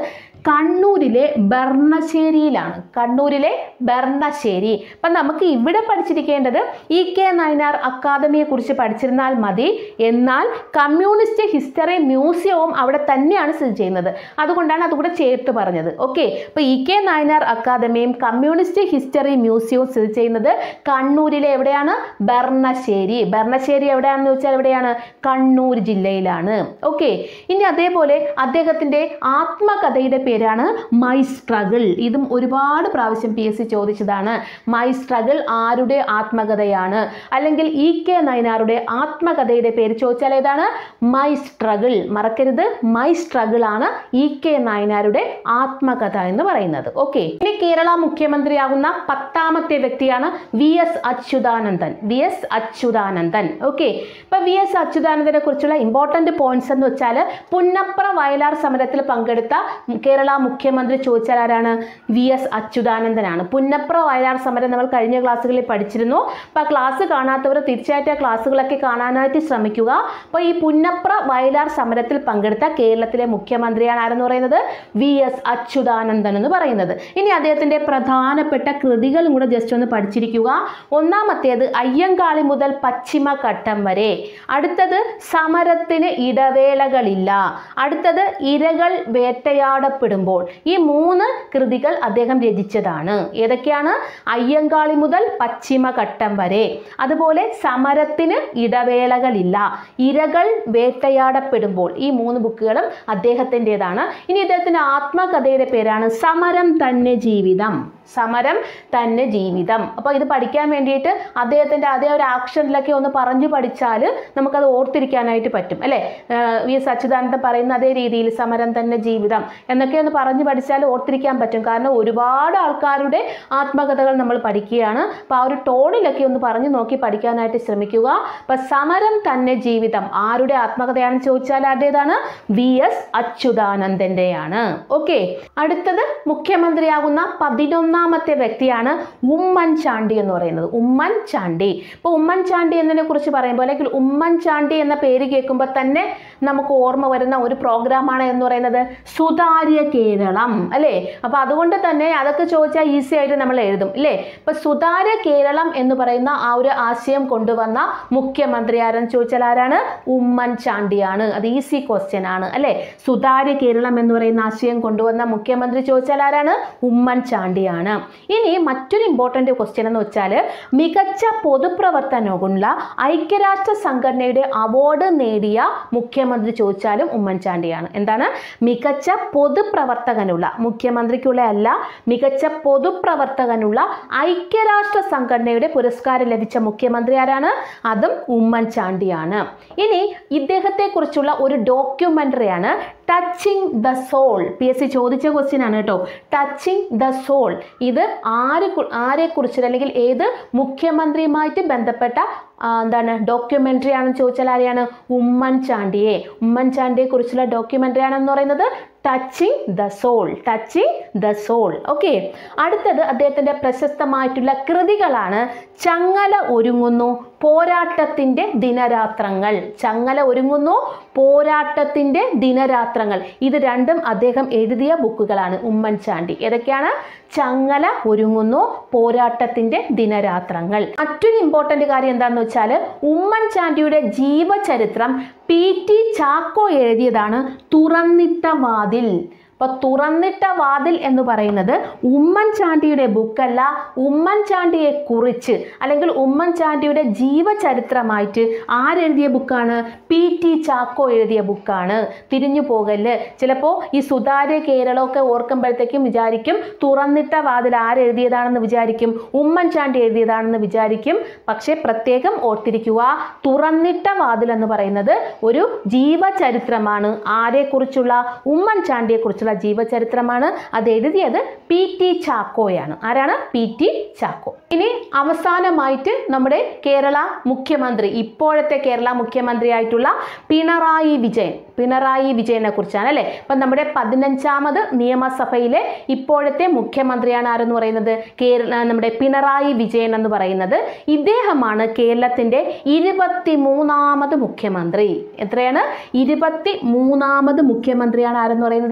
കണ്ണൂരിലെ ബർണശ്ശേരിയിലാണ് കണ്ണൂരിലെ ബർണശ്ശേരി അപ്പം നമുക്ക് ഇവിടെ പഠിച്ചിരിക്കേണ്ടത് ഇ കെ നയനാർ അക്കാദമിയെ കുറിച്ച് പഠിച്ചിരുന്നാൽ മതി എന്നാൽ കമ്മ്യൂണിസ്റ്റ് ഹിസ്റ്ററി മ്യൂസിയവും അവിടെ തന്നെയാണ് സ്ഥിതി ചെയ്യുന്നത് അതുകൊണ്ടാണ് അതുകൂടെ ചേർത്ത് പറഞ്ഞത് ഓക്കെ അപ്പോൾ ഇ കെ നയനാർ അക്കാദമിയും കമ്മ്യൂണിസ്റ്റ് ഹിസ്റ്ററി മ്യൂസിയവും സ്ഥിതി ചെയ്യുന്നത് കണ്ണൂരിലെ എവിടെയാണ് ബർണശ്ശേരി ബർണശ്ശേരി എവിടെയാണെന്ന് വെച്ചാൽ എവിടെയാണ് കണ്ണൂർ ജില്ലയിലാണ് ഓക്കെ ഇനി അതേപോലെ അദ്ദേഹത്തിൻ്റെ ആത്മകഥയുടെ പേരാണ് മൈ സ്ട്രഗിൾ ഇതും ഒരുപാട് പ്രാവശ്യം പി എസ് സി ചോദിച്ചതാണ് മൈ സ്ട്രഗിൾ ആരുടെ ആത്മകഥയാണ് അല്ലെങ്കിൽ ഇ കെ നയനാറുടെ ആത്മകഥയുടെ പേര് ചോദിച്ചാൽ ഏതാണ് മൈ സ്ട്രഗിൾ മറക്കരുത് മൈ സ്ട്രഗിൾ ആണ് ഇ കെ നയനാരുടെ ആത്മകഥ എന്ന് പറയുന്നത് ഓക്കെ ഇനി കേരള മുഖ്യമന്ത്രിയാകുന്ന പത്താമത്തെ വ്യക്തിയാണ് V S Achuthanandan V S Achuthanandan okay ഇപ്പൊ വി എസ് അച്യുതാനന്ദനെ കുറിച്ചുള്ള ഇമ്പോർട്ടന്റ് പോയിന്റ്സ് എന്ന് വെച്ചാൽ പുന്നപ്ര വയലാർ സമരത്തിൽ പങ്കെടുത്ത കേരള മുഖ്യമന്ത്രി ചോദിച്ചാൽ ആരാണ് വി എസ് അച്യുതാനന്ദനാണ് പുന്നപ്ര വയലാർ സമരം നമ്മൾ കഴിഞ്ഞ ക്ലാസ്സുകളിൽ പഠിച്ചിരുന്നു അപ്പോൾ ആ ക്ലാസ് കാണാത്തവർ തീർച്ചയായിട്ടും ആ ക്ലാസ്സുകളൊക്കെ കാണാനായിട്ട് ശ്രമിക്കുക അപ്പോൾ ഈ പുന്നപ്ര വയലാർ സമരത്തിൽ പങ്കെടുത്ത കേരളത്തിലെ മുഖ്യമന്ത്രിയാണ് ആരെന്ന് പറയുന്നത് വി എസ് അച്യുതാനന്ദൻ എന്ന് പറയുന്നത് ഇനി അദ്ദേഹത്തിൻ്റെ പ്രധാനപ്പെട്ട കൃതികളും കൂടെ ജസ്റ്റ് ഒന്ന് പഠിച്ചിരിക്കുക ഒന്നാമത്തേത് അയ്യങ്കാളി മുതൽ പശ്ചിമഘട്ടം വരെ അടുത്തത് സമരത്തിന് ഇടവേളകളില്ല അടുത്തത് ഇരകൾ വേട്ടയാടപ്പെടുമ്പോൾ ഈ മൂന്ന് കൃതികൾ അദ്ദേഹം രചിച്ചതാണ് ഏതൊക്കെയാണ് അയ്യങ്കാളി മുതൽ പശ്ചിമഘട്ടം വരെ അതുപോലെ സമരത്തിന് ഇടവേളകളില്ല ഇരകൾ വേട്ടയാടപ്പെടുമ്പോൾ ഈ മൂന്ന് ബുക്കുകളും അദ്ദേഹത്തിൻ്റെതാണ് ഇനി ഇദ്ദേഹത്തിൻ്റെ ആത്മകഥയുടെ പേരാണ് സമരം തന്നെ ജീവിതം സമരം തന്നെ ജീവിതം അപ്പോൾ ഇത് പഠിക്കാൻ വേണ്ടിയിട്ട് അദ്ദേഹത്തിൻ്റെ അതേ ഒരു ആക്ഷനിലൊക്കെ ഒന്ന് പറഞ്ഞു പഠിച്ചാൽ നമുക്കത് ഓർത്തിരിക്കാനായിട്ട് പറ്റും അല്ലേ ഏഹ് വി എസ് അച്യുതാനന്ദൻ പറയുന്ന അതേ രീതിയിൽ സമരം തന്നെ ജീവിതം എന്നൊക്കെ ഒന്ന് പറഞ്ഞു പഠിച്ചാൽ ഓർത്തിരിക്കാൻ പറ്റും കാരണം ഒരുപാട് ആൾക്കാരുടെ ആത്മകഥകൾ നമ്മൾ പഠിക്കുകയാണ് അപ്പോൾ ആ ഒരു ടോണിലൊക്കെ ഒന്ന് പറഞ്ഞു നോക്കി പഠിക്കാനായിട്ട് ശ്രമിക്കുക അപ്പം സമരം തന്നെ ജീവിതം ആരുടെ ആത്മകഥയാണെന്ന് ചോദിച്ചാൽ ആരുടേതാണ് വി എസ് അച്യുതാനന്ദൻ്റെയാണ് ഓക്കെ അടുത്തത് മുഖ്യമന്ത്രിയാകുന്ന പതിനൊന്നാമത്തെ വ്യക്തിയാണ് ഉമ്മൻചാണ്ടി എന്ന് പറയുന്നത് ഉമ്മൻചാണ്ടി ഇപ്പോൾ ഉമ്മൻചാണ്ടി എന്നതിനെ കുറിച്ച് പറയുമ്പോൾ അല്ലെങ്കിൽ ഉമ്മൻചാണ്ടി എന്ന പേര് കേൾക്കുമ്പോൾ തന്നെ നമുക്ക് ഓർമ്മ വരുന്ന ഒരു പ്രോഗ്രാമാണ് എന്ന് പറയുന്നത് സുതാര്യ കേരളം അല്ലേ അപ്പോൾ അതുകൊണ്ട് തന്നെ അതൊക്കെ ചോദിച്ചാൽ ഈസി ആയിട്ട് നമ്മൾ എഴുതും അല്ലേ ഇപ്പോൾ സുതാര്യ കേരളം എന്ന് പറയുന്ന ആ ഒരു ആശയം കൊണ്ടുവന്ന മുഖ്യമന്ത്രി ആരെന്ന് ചോദിച്ചാൽ ആരാണ് ഉമ്മൻചാണ്ടിയാണ് അത് ഈസി ക്വസ്റ്റ്യൻ ആണ് അല്ലേ സുതാര്യ കേരളം എന്ന് പറയുന്ന ആശയം കൊണ്ടുവന്ന മുഖ്യമന്ത്രി ചോദിച്ചാൽ ആരാണ് ഉമ്മൻചാണ്ടിയാണ് ഇനി മറ്റൊരു ഇമ്പോർട്ടൻ്റ് ക്വസ്റ്റ്യൻ എന്ന് വെച്ചാൽ മികച്ച പൊതുപ്രവർത്തനമുള്ള ഐക്യരാഷ്ട്ര സംഘടനയുടെ അവാർഡ് നേടിയ മുഖ്യമന്ത്രി ചോദിച്ചാലും ഉമ്മൻചാണ്ടിയാണ് എന്താണ് മികച്ച പൊതുപ്രവർത്തകനുള്ള മുഖ്യമന്ത്രിക്കുള്ള അല്ല മികച്ച പൊതുപ്രവർത്തകനുള്ള ഐക്യരാഷ്ട്ര സംഘടനയുടെ പുരസ്കാരം ലഭിച്ച മുഖ്യമന്ത്രി ആരാണ് അതും ഉമ്മൻചാണ്ടിയാണ് ഇനി ഇദ്ദേഹത്തെക്കുറിച്ചുള്ള ഒരു ഡോക്യുമെൻ്ററിയാണ് touching the soul P S C ചോദിച്ച ക്വസ്റ്റ്യൻ ആണ് കേട്ടോ ടച്ചിങ് ദ സോൾ ഇത് ആര് കു- ആരെക്കുറിച്ച് അല്ലെങ്കിൽ ഏത് മുഖ്യമന്ത്രിയുമായിട്ട് ബന്ധപ്പെട്ട ആ, എന്താണ് ഡോക്യുമെൻ്ററി ആണെന്ന് ചോദിച്ചാൽ ആരെയാണ് ഉമ്മൻചാണ്ടിയെ ഉമ്മൻചാണ്ടിയെ കുറിച്ചുള്ള ഡോക്യുമെൻ്ററി ആണെന്ന് പറയുന്നത് touching the soul touching the soul okay അടുത്തത് അദ്ദേഹത്തിൻ്റെ പ്രശസ്തമായിട്ടുള്ള കൃതികളാണ് ചങ്ങല ഒരുങ്ങുന്നു പോരാട്ടത്തിൻ്റെ ദിനരാത്രങ്ങൾ ചങ്ങല ഒരുങ്ങുന്നു പോരാട്ടത്തിൻ്റെ ദിനരാത്രങ്ങൾ ഇത് രണ്ടും അദ്ദേഹം എഴുതിയ ബുക്കുകളാണ് ഉമ്മൻചാണ്ടി ഏതൊക്കെയാണ് ചങ്ങല ഒരുങ്ങുന്നു പോരാട്ടത്തിൻ്റെ ദിനരാത്രങ്ങൾ മറ്റൊരു ഇമ്പോർട്ടൻ്റ് കാര്യം എന്താണെന്ന് വെച്ചാൽ ഉമ്മൻചാണ്ടിയുടെ ജീവചരിത്രം പി ടി ചാക്കോ എഴുതിയതാണ് തുറന്നിട്ട വാതിൽ അപ്പോൾ തുറന്നിട്ട വാതിൽ എന്ന് പറയുന്നത് ഉമ്മൻചാണ്ടിയുടെ ബുക്കല്ല ഉമ്മൻചാണ്ടിയെ കുറിച്ച് അല്ലെങ്കിൽ ഉമ്മൻചാണ്ടിയുടെ ജീവചരിത്രമായിട്ട് ആരെഴുതിയ ബുക്കാണ് പി ടി ചാക്കോ എഴുതിയ ബുക്കാണ് തിരിഞ്ഞു പോകല് ചിലപ്പോൾ ഈ സുതാര്യ കേരളമൊക്കെ ഓർക്കുമ്പോഴത്തേക്കും വിചാരിക്കും തുറന്നിട്ട വാതിൽ ആരെഴുതിയതാണെന്ന് വിചാരിക്കും ഉമ്മൻചാണ്ടി എഴുതിയതാണെന്ന് വിചാരിക്കും പക്ഷേ പ്രത്യേകം ഓർത്തിരിക്കുക തുറന്നിട്ട വാതിൽ എന്ന് പറയുന്നത് ഒരു ജീവചരിത്രമാണ് ആരെക്കുറിച്ചുള്ള ഉമ്മൻചാണ്ടിയെക്കുറിച്ചുള്ള ജീവചരിത്രമാണ് അത് എഴുതിയത് പി ടി ചാക്കോയാണ് ആരാണ് പി ടി ചാക്കോ ഇനി അവസാനമായിട്ട് നമ്മുടെ കേരള മുഖ്യമന്ത്രി ഇപ്പോഴത്തെ കേരള മുഖ്യമന്ത്രിയായിട്ടുള്ള പിണറായി വിജയൻ പിണറായി വിജയനെ കുറിച്ചാണ് അല്ലേ അപ്പം നമ്മുടെ പതിനഞ്ചാമത് നിയമസഭയിലെ ഇപ്പോഴത്തെ മുഖ്യമന്ത്രിയാണ് ആരെന്ന് പറയുന്നത് കേരള നമ്മുടെ പിണറായി വിജയൻ എന്ന് പറയുന്നത് ഇദ്ദേഹമാണ് കേരളത്തിൻ്റെ ഇരുപത്തി മൂന്നാമത് മുഖ്യമന്ത്രി എത്രയാണ് ഇരുപത്തി മൂന്നാമത് മുഖ്യമന്ത്രിയാണ് ആരെന്ന് പറയുന്നത്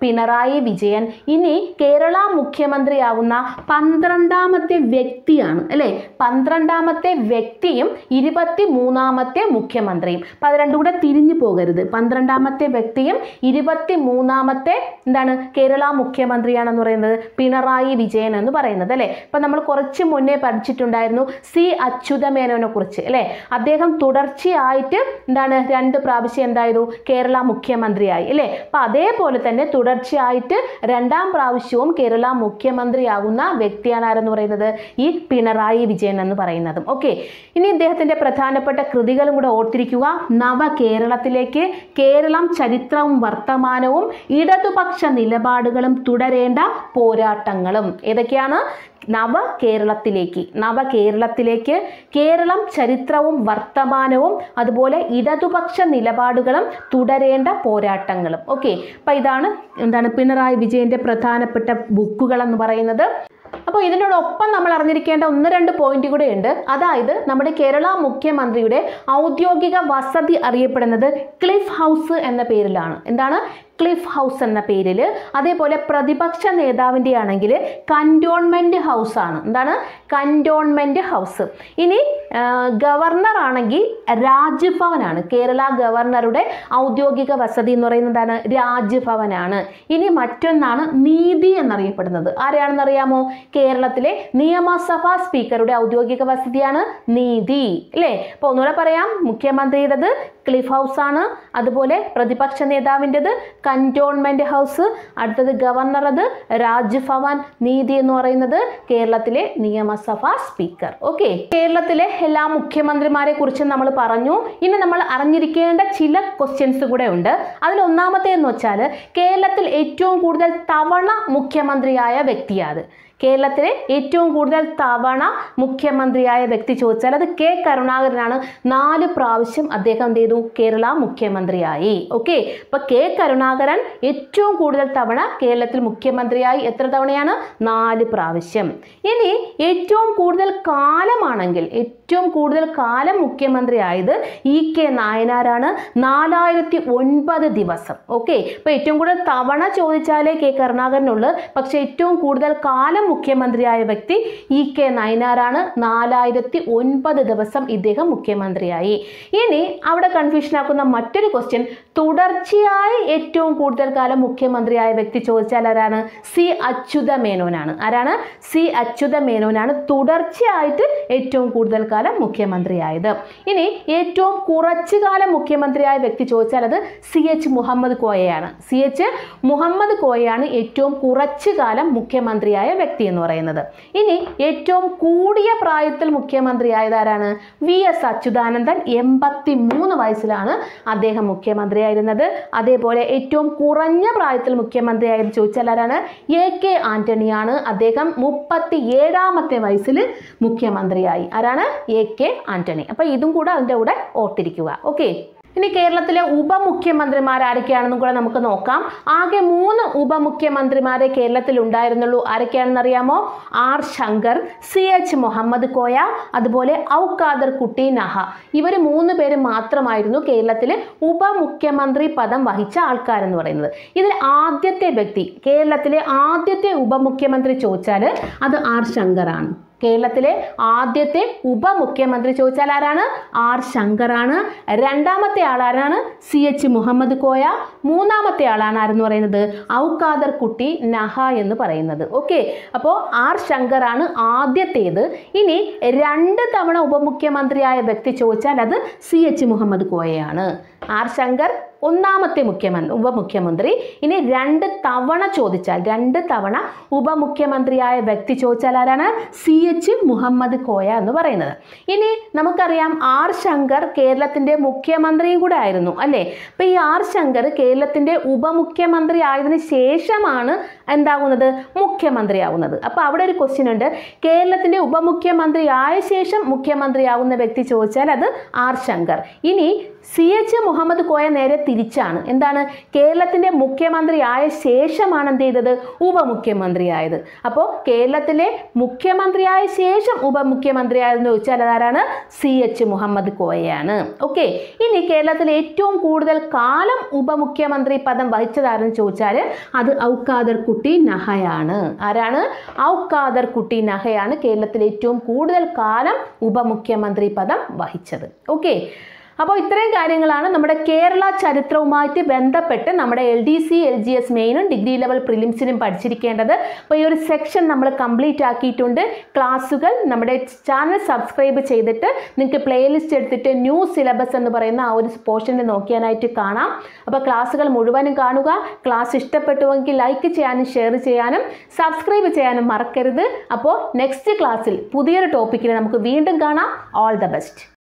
പിണറായി വിജയൻ ഇനി കേരള മുഖ്യമന്ത്രിയാകുന്ന പന്ത്രണ്ടാമത്തെ വ്യക്തിയാണ് അല്ലേ പന്ത്രണ്ടാമത്തെ വ്യക്തിയും ഇരുപത്തി മൂന്നാമത്തെ മുഖ്യമന്ത്രിയും അപ്പം അത് രണ്ടും കൂടെ തിരിഞ്ഞു പോകരുത് പന്ത്രണ്ടാമത്തെ വ്യക്തിയും ഇരുപത്തി മൂന്നാമത്തെ എന്താണ് കേരള മുഖ്യമന്ത്രിയാണെന്ന് പറയുന്നത് പിണറായി വിജയൻ എന്ന് പറയുന്നത് അല്ലേ ഇപ്പം നമ്മൾ കുറച്ച് മുന്നേ പഠിച്ചിട്ടുണ്ടായിരുന്നു സി അച്യുതമേനോനെ കുറിച്ച് അല്ലേ അദ്ദേഹം തുടർച്ചയായിട്ട് എന്താണ് രണ്ട് പ്രാവശ്യം എന്തായിരുന്നു കേരള മുഖ്യമന്ത്രിയായി അല്ലേ അപ്പം അതേപോലെ തന്നെ തുടർച്ചയായിട്ട് രണ്ടാം പ്രാവശ്യവും കേരള മുഖ്യമന്ത്രിയാകുന്ന വ്യക്തിയാണ് ആരെന്ന് പറയുന്നത് ഈ പിണറായി വിജയൻ എന്ന് പറയുന്നതും ഓക്കെ ഇനി ഇദ്ദേഹത്തിന്റെ പ്രധാനപ്പെട്ട കൃതികളും കൂടെ ഓർത്തിരിക്കുക നവ കേരളത്തിലേക്ക് കേരളം ചരിത്രവും വർത്തമാനവും ഇടതുപക്ഷ നിലപാടുകളും തുടരേണ്ട പോരാട്ടങ്ങളും ഏതൊക്കെയാണ് നവ കേരളത്തിലേക്ക് നവ കേരളത്തിലേക്ക് കേരളം ചരിത്രവും വർത്തമാനവും അതുപോലെ ഇടതുപക്ഷ നിലപാടുകളും തുടരേണ്ട പോരാട്ടങ്ങളും ഓക്കെ അപ്പം ഇതാണ് എന്താണ് പിണറായി വിജയന്റെ പ്രധാനപ്പെട്ട ബുക്കുകൾ എന്ന് പറയുന്നത് അപ്പോൾ ഇതിനോടൊപ്പം നമ്മൾ അറിഞ്ഞിരിക്കേണ്ട ഒന്ന് രണ്ട് പോയിന്റ് കൂടെ ഉണ്ട് അതായത് നമ്മുടെ കേരള മുഖ്യമന്ത്രിയുടെ ഔദ്യോഗിക വസതി അറിയപ്പെടുന്നത് ക്ലിഫ് ഹൗസ് എന്ന പേരിലാണ് എന്താണ് ക്ലിഫ് ഹൗസ് എന്ന പേരിൽ അതേപോലെ പ്രതിപക്ഷ നേതാവിൻ്റെ ആണെങ്കിൽ കൻറ്റോൺമെൻറ്റ് ഹൗസ് ആണ് എന്താണ് കൻറ്റോൺമെൻറ്റ് ഹൗസ് ഇനി ഗവർണർ ആണെങ്കിൽ രാജ്ഭവനാണ് കേരള ഗവർണറുടെ ഔദ്യോഗിക വസതി എന്ന് പറയുന്നതാണ് രാജ്ഭവനാണ് ഇനി മറ്റൊന്നാണ് നീതി എന്നറിയപ്പെടുന്നത് ആരെയാണെന്ന് അറിയാമോ കേരളത്തിലെ നിയമസഭാ സ്പീക്കറുടെ ഔദ്യോഗിക വസതിയാണ് നീതി അല്ലേ അപ്പോൾ ഒന്നുകൂടെ പറയാം മുഖ്യമന്ത്രിയുടേത് ക്ലിഫ് ഹൗസ് ആണ് അതുപോലെ പ്രതിപക്ഷ നേതാവിൻ്റെത് കൻറ്റോൺമെൻറ്റ് ഹൗസ് അടുത്തത് ഗവർണറത് രാജ്ഭവൻ നീതി എന്ന് പറയുന്നത് കേരളത്തിലെ നിയമസഭാ സ്പീക്കർ ഓക്കെ കേരളത്തിലെ എല്ലാ മുഖ്യമന്ത്രിമാരെ കുറിച്ച് നമ്മൾ പറഞ്ഞു ഇനി നമ്മൾ അറിഞ്ഞിരിക്കേണ്ട ചില ക്വസ്റ്റ്യൻസ് കൂടെ ഉണ്ട് അതിൽ ഒന്നാമത്തെ എന്ന് വെച്ചാൽ കേരളത്തിൽ ഏറ്റവും കൂടുതൽ തവണ മുഖ്യമന്ത്രിയായ വ്യക്തിയാണ് കേരളത്തിലെ ഏറ്റവും കൂടുതൽ തവണ മുഖ്യമന്ത്രിയായ വ്യക്തി ചോദിച്ചാൽ അത് കെ കരുണാകരനാണ് നാല് പ്രാവശ്യം അദ്ദേഹം എന്ത് ചെയ്തു കേരള മുഖ്യമന്ത്രിയായി ഓക്കെ അപ്പൊ കെ കരുണാകരൻ ഏറ്റവും കൂടുതൽ തവണ കേരളത്തിൽ മുഖ്യമന്ത്രിയായി എത്ര തവണയാണ് നാല് പ്രാവശ്യം ഇനി ഏറ്റവും കൂടുതൽ കാലമാണെങ്കിൽ ഏറ്റവും കൂടുതൽ കാലം മുഖ്യമന്ത്രിയായത് ഇ കെ നായനാരാണ് നാലായിരത്തി ഒൻപത് ദിവസം ഓക്കെ അപ്പൊ ഏറ്റവും കൂടുതൽ തവണ ചോദിച്ചാലേ കെ കരുണാകരനുള്ളൂ പക്ഷെ ഏറ്റവും കൂടുതൽ കാലം മുഖ്യമന്ത്രിയായ വ്യക്തി ഇ കെ നയനാറാണ് നാലായിരത്തി ഒൻപത് ദിവസം ഇദ്ദേഹം മുഖ്യമന്ത്രിയായി ഇനി അവിടെ കൺഫ്യൂഷൻ ആക്കുന്ന മറ്റൊരു ക്വസ്റ്റ്യൻ തുടർച്ചയായി ഏറ്റവും കൂടുതൽ കാലം മുഖ്യമന്ത്രിയായ വ്യക്തി ചോദിച്ചാൽ ആരാണ് സി അച്യുത മേനോനാണ് ആരാണ് സി അച്യുത മേനോനാണ് തുടർച്ചയായിട്ട് ഏറ്റവും കൂടുതൽ കാലം മുഖ്യമന്ത്രിയായത് ഇനി ഏറ്റവും കുറച്ചു കാലം മുഖ്യമന്ത്രിയായ വ്യക്തി ചോദിച്ചാൽ അത് സി എച്ച് മുഹമ്മദ് കോയയാണ് സി എച്ച് മുഹമ്മദ് കോയയാണ് ഏറ്റവും കുറച്ചു കാലം മുഖ്യമന്ത്രിയായ വ്യക്തി എന്ന് പറയുന്നത് ഇനി ഏറ്റവും കൂടിയ പ്രായത്തിൽ മുഖ്യമന്ത്രിയായത് ആരാണ് വി എസ് അച്യുതാനന്ദൻ എൺപത്തി മൂന്ന് വയസ്സിലാണ് അദ്ദേഹം മുഖ്യമന്ത്രിയായിരുന്നത് അതേപോലെ ഏറ്റവും കുറഞ്ഞ പ്രായത്തിൽ മുഖ്യമന്ത്രിയായത് ചോദിച്ചാൽ ആരാണ് എ കെ ആന്റണിയാണ് അദ്ദേഹം മുപ്പത്തി ഏഴാമത്തെ വയസ്സിൽ മുഖ്യമന്ത്രിയായി ആരാണ് എ കെ ആന്റണി അപ്പൊ ഇതും കൂടെ അതിൻ്റെ കൂടെ ഓർത്തിരിക്കുക ഓക്കെ ഇനി കേരളത്തിലെ ഉപമുഖ്യമന്ത്രിമാർ ആരൊക്കെയാണെന്നും കൂടെ നമുക്ക് നോക്കാം ആകെ മൂന്ന് ഉപമുഖ്യമന്ത്രിമാരെ കേരളത്തിൽ ഉണ്ടായിരുന്നുള്ളൂ ആരൊക്കെയാണെന്ന് അറിയാമോ R Shankar C H Muhammad Koya അതുപോലെ ഔഖാദർ കുട്ടി നഹ ഇവർ മൂന്ന് പേര് മാത്രമായിരുന്നു കേരളത്തിൽ ഉപമുഖ്യമന്ത്രി പദം വഹിച്ച ആൾക്കാരെന്ന് പറയുന്നത് ഇതിൽ ആദ്യത്തെ വ്യക്തി കേരളത്തിലെ ആദ്യത്തെ ഉപമുഖ്യമന്ത്രി ചോദിച്ചാൽ അത് ആർ ശങ്കറാണ് കേരളത്തിലെ ആദ്യത്തെ ഉപമുഖ്യമന്ത്രി ചോദിച്ചാൽ ആരാണ് ആർ ശങ്കറാണ് രണ്ടാമത്തെ ആളാരാണ് സി എച്ച് മുഹമ്മദ് കോയ മൂന്നാമത്തെ ആളാണ് ആരെന്ന് പറയുന്നത് ഔഖാദർ കുട്ടി നഹ എന്ന് പറയുന്നത് ഓക്കെ അപ്പോൾ ആർ ശങ്കറാണ് ആദ്യത്തേത് ഇനി രണ്ട് തവണ ഉപമുഖ്യമന്ത്രിയായ വ്യക്തി ചോദിച്ചാൽ അത് സി എച്ച് മുഹമ്മദ് കോയയാണ് ആർ ശങ്കർ ഒന്നാമത്തെ മുഖ്യമന്ത്രി ഉപമുഖ്യമന്ത്രി ഇനി രണ്ട് തവണ ചോദിച്ചാൽ രണ്ട് തവണ ഉപമുഖ്യമന്ത്രിയായ വ്യക്തി ചോദിച്ചാൽ ആരാണ് സി എച്ച് മുഹമ്മദ് കോയ എന്ന് പറയുന്നത് ഇനി നമുക്കറിയാം ആർ ശങ്കർ കേരളത്തിൻ്റെ മുഖ്യമന്ത്രിയും കൂടെ ആയിരുന്നു അല്ലേ അപ്പോൾ ഈ ആർ ശങ്കർ കേരളത്തിൻ്റെ ഉപമുഖ്യമന്ത്രി ആയതിനു ശേഷമാണ് എന്താകുന്നത് മുഖ്യമന്ത്രിയാവുന്നത് അപ്പോൾ അവിടെ ഒരു ക്വസ്റ്റ്യൻ ഉണ്ട് കേരളത്തിൻ്റെ ഉപമുഖ്യമന്ത്രി ആയ ശേഷം മുഖ്യമന്ത്രിയാവുന്ന വ്യക്തി ചോദിച്ചാൽ അത് ആർ ശങ്കർ ഇനി സി എച്ച് മുഹമ്മദ് കോയ നേരെ തിരിച്ചാണ് എന്താണ് കേരളത്തിൻ്റെ മുഖ്യമന്ത്രിയായ ശേഷമാണ് എന്ത് ചെയ്തത് ഉപമുഖ്യമന്ത്രിയായത് അപ്പോൾ കേരളത്തിലെ മുഖ്യമന്ത്രിയായ ശേഷം ഉപമുഖ്യമന്ത്രിയായെന്ന് ചോദിച്ചാൽ അതാരാണ് സി എച്ച് മുഹമ്മദ് കോയയാണ് ഓക്കെ ഇനി കേരളത്തിൽ ഏറ്റവും കൂടുതൽ കാലം ഉപമുഖ്യമന്ത്രി പദം വഹിച്ചതാരെന്ന് ചോദിച്ചാൽ അത് ഔക്കാദർ കുട്ടി നഹയാണ് ആരാണ് ഔക്കാദർ കുട്ടി നഹയാണ് കേരളത്തിൽ ഏറ്റവും കൂടുതൽ കാലം ഉപമുഖ്യമന്ത്രി പദം വഹിച്ചത് ഓക്കെ അപ്പോൾ ഇത്രയും കാര്യങ്ങളാണ് നമ്മുടെ കേരള ചരിത്രവുമായിട്ട് ബന്ധപ്പെട്ട് നമ്മുടെ L D C L G S മെയിനും ഡിഗ്രി ലെവൽ പ്രിലിംസിനും പഠിച്ചിരിക്കേണ്ടത് അപ്പോൾ ഈ ഒരു സെക്ഷൻ നമ്മൾ കംപ്ലീറ്റ് ആക്കിയിട്ടുണ്ട് ക്ലാസ്സുകൾ നമ്മുടെ ചാനൽ സബ്സ്ക്രൈബ് ചെയ്തിട്ട് നിങ്ങൾക്ക് പ്ലേലിസ്റ്റ് എടുത്തിട്ട് ന്യൂ സിലബസ് എന്ന് പറയുന്ന ആ ഒരു പോർഷനിൽ നോക്കിയാനായിട്ട് കാണാം അപ്പോൾ ക്ലാസ്സുകൾ മുഴുവനും കാണുക ക്ലാസ് ഇഷ്ടപ്പെട്ടുവെങ്കിൽ ലൈക്ക് ചെയ്യാനും ഷെയർ ചെയ്യാനും സബ്സ്ക്രൈബ് ചെയ്യാനും മറക്കരുത് അപ്പോൾ നെക്സ്റ്റ് ക്ലാസ്സിൽ പുതിയൊരു ടോപ്പിക്കിൽ നമുക്ക് വീണ്ടും കാണാം ഓൾ ദ ബെസ്റ്റ്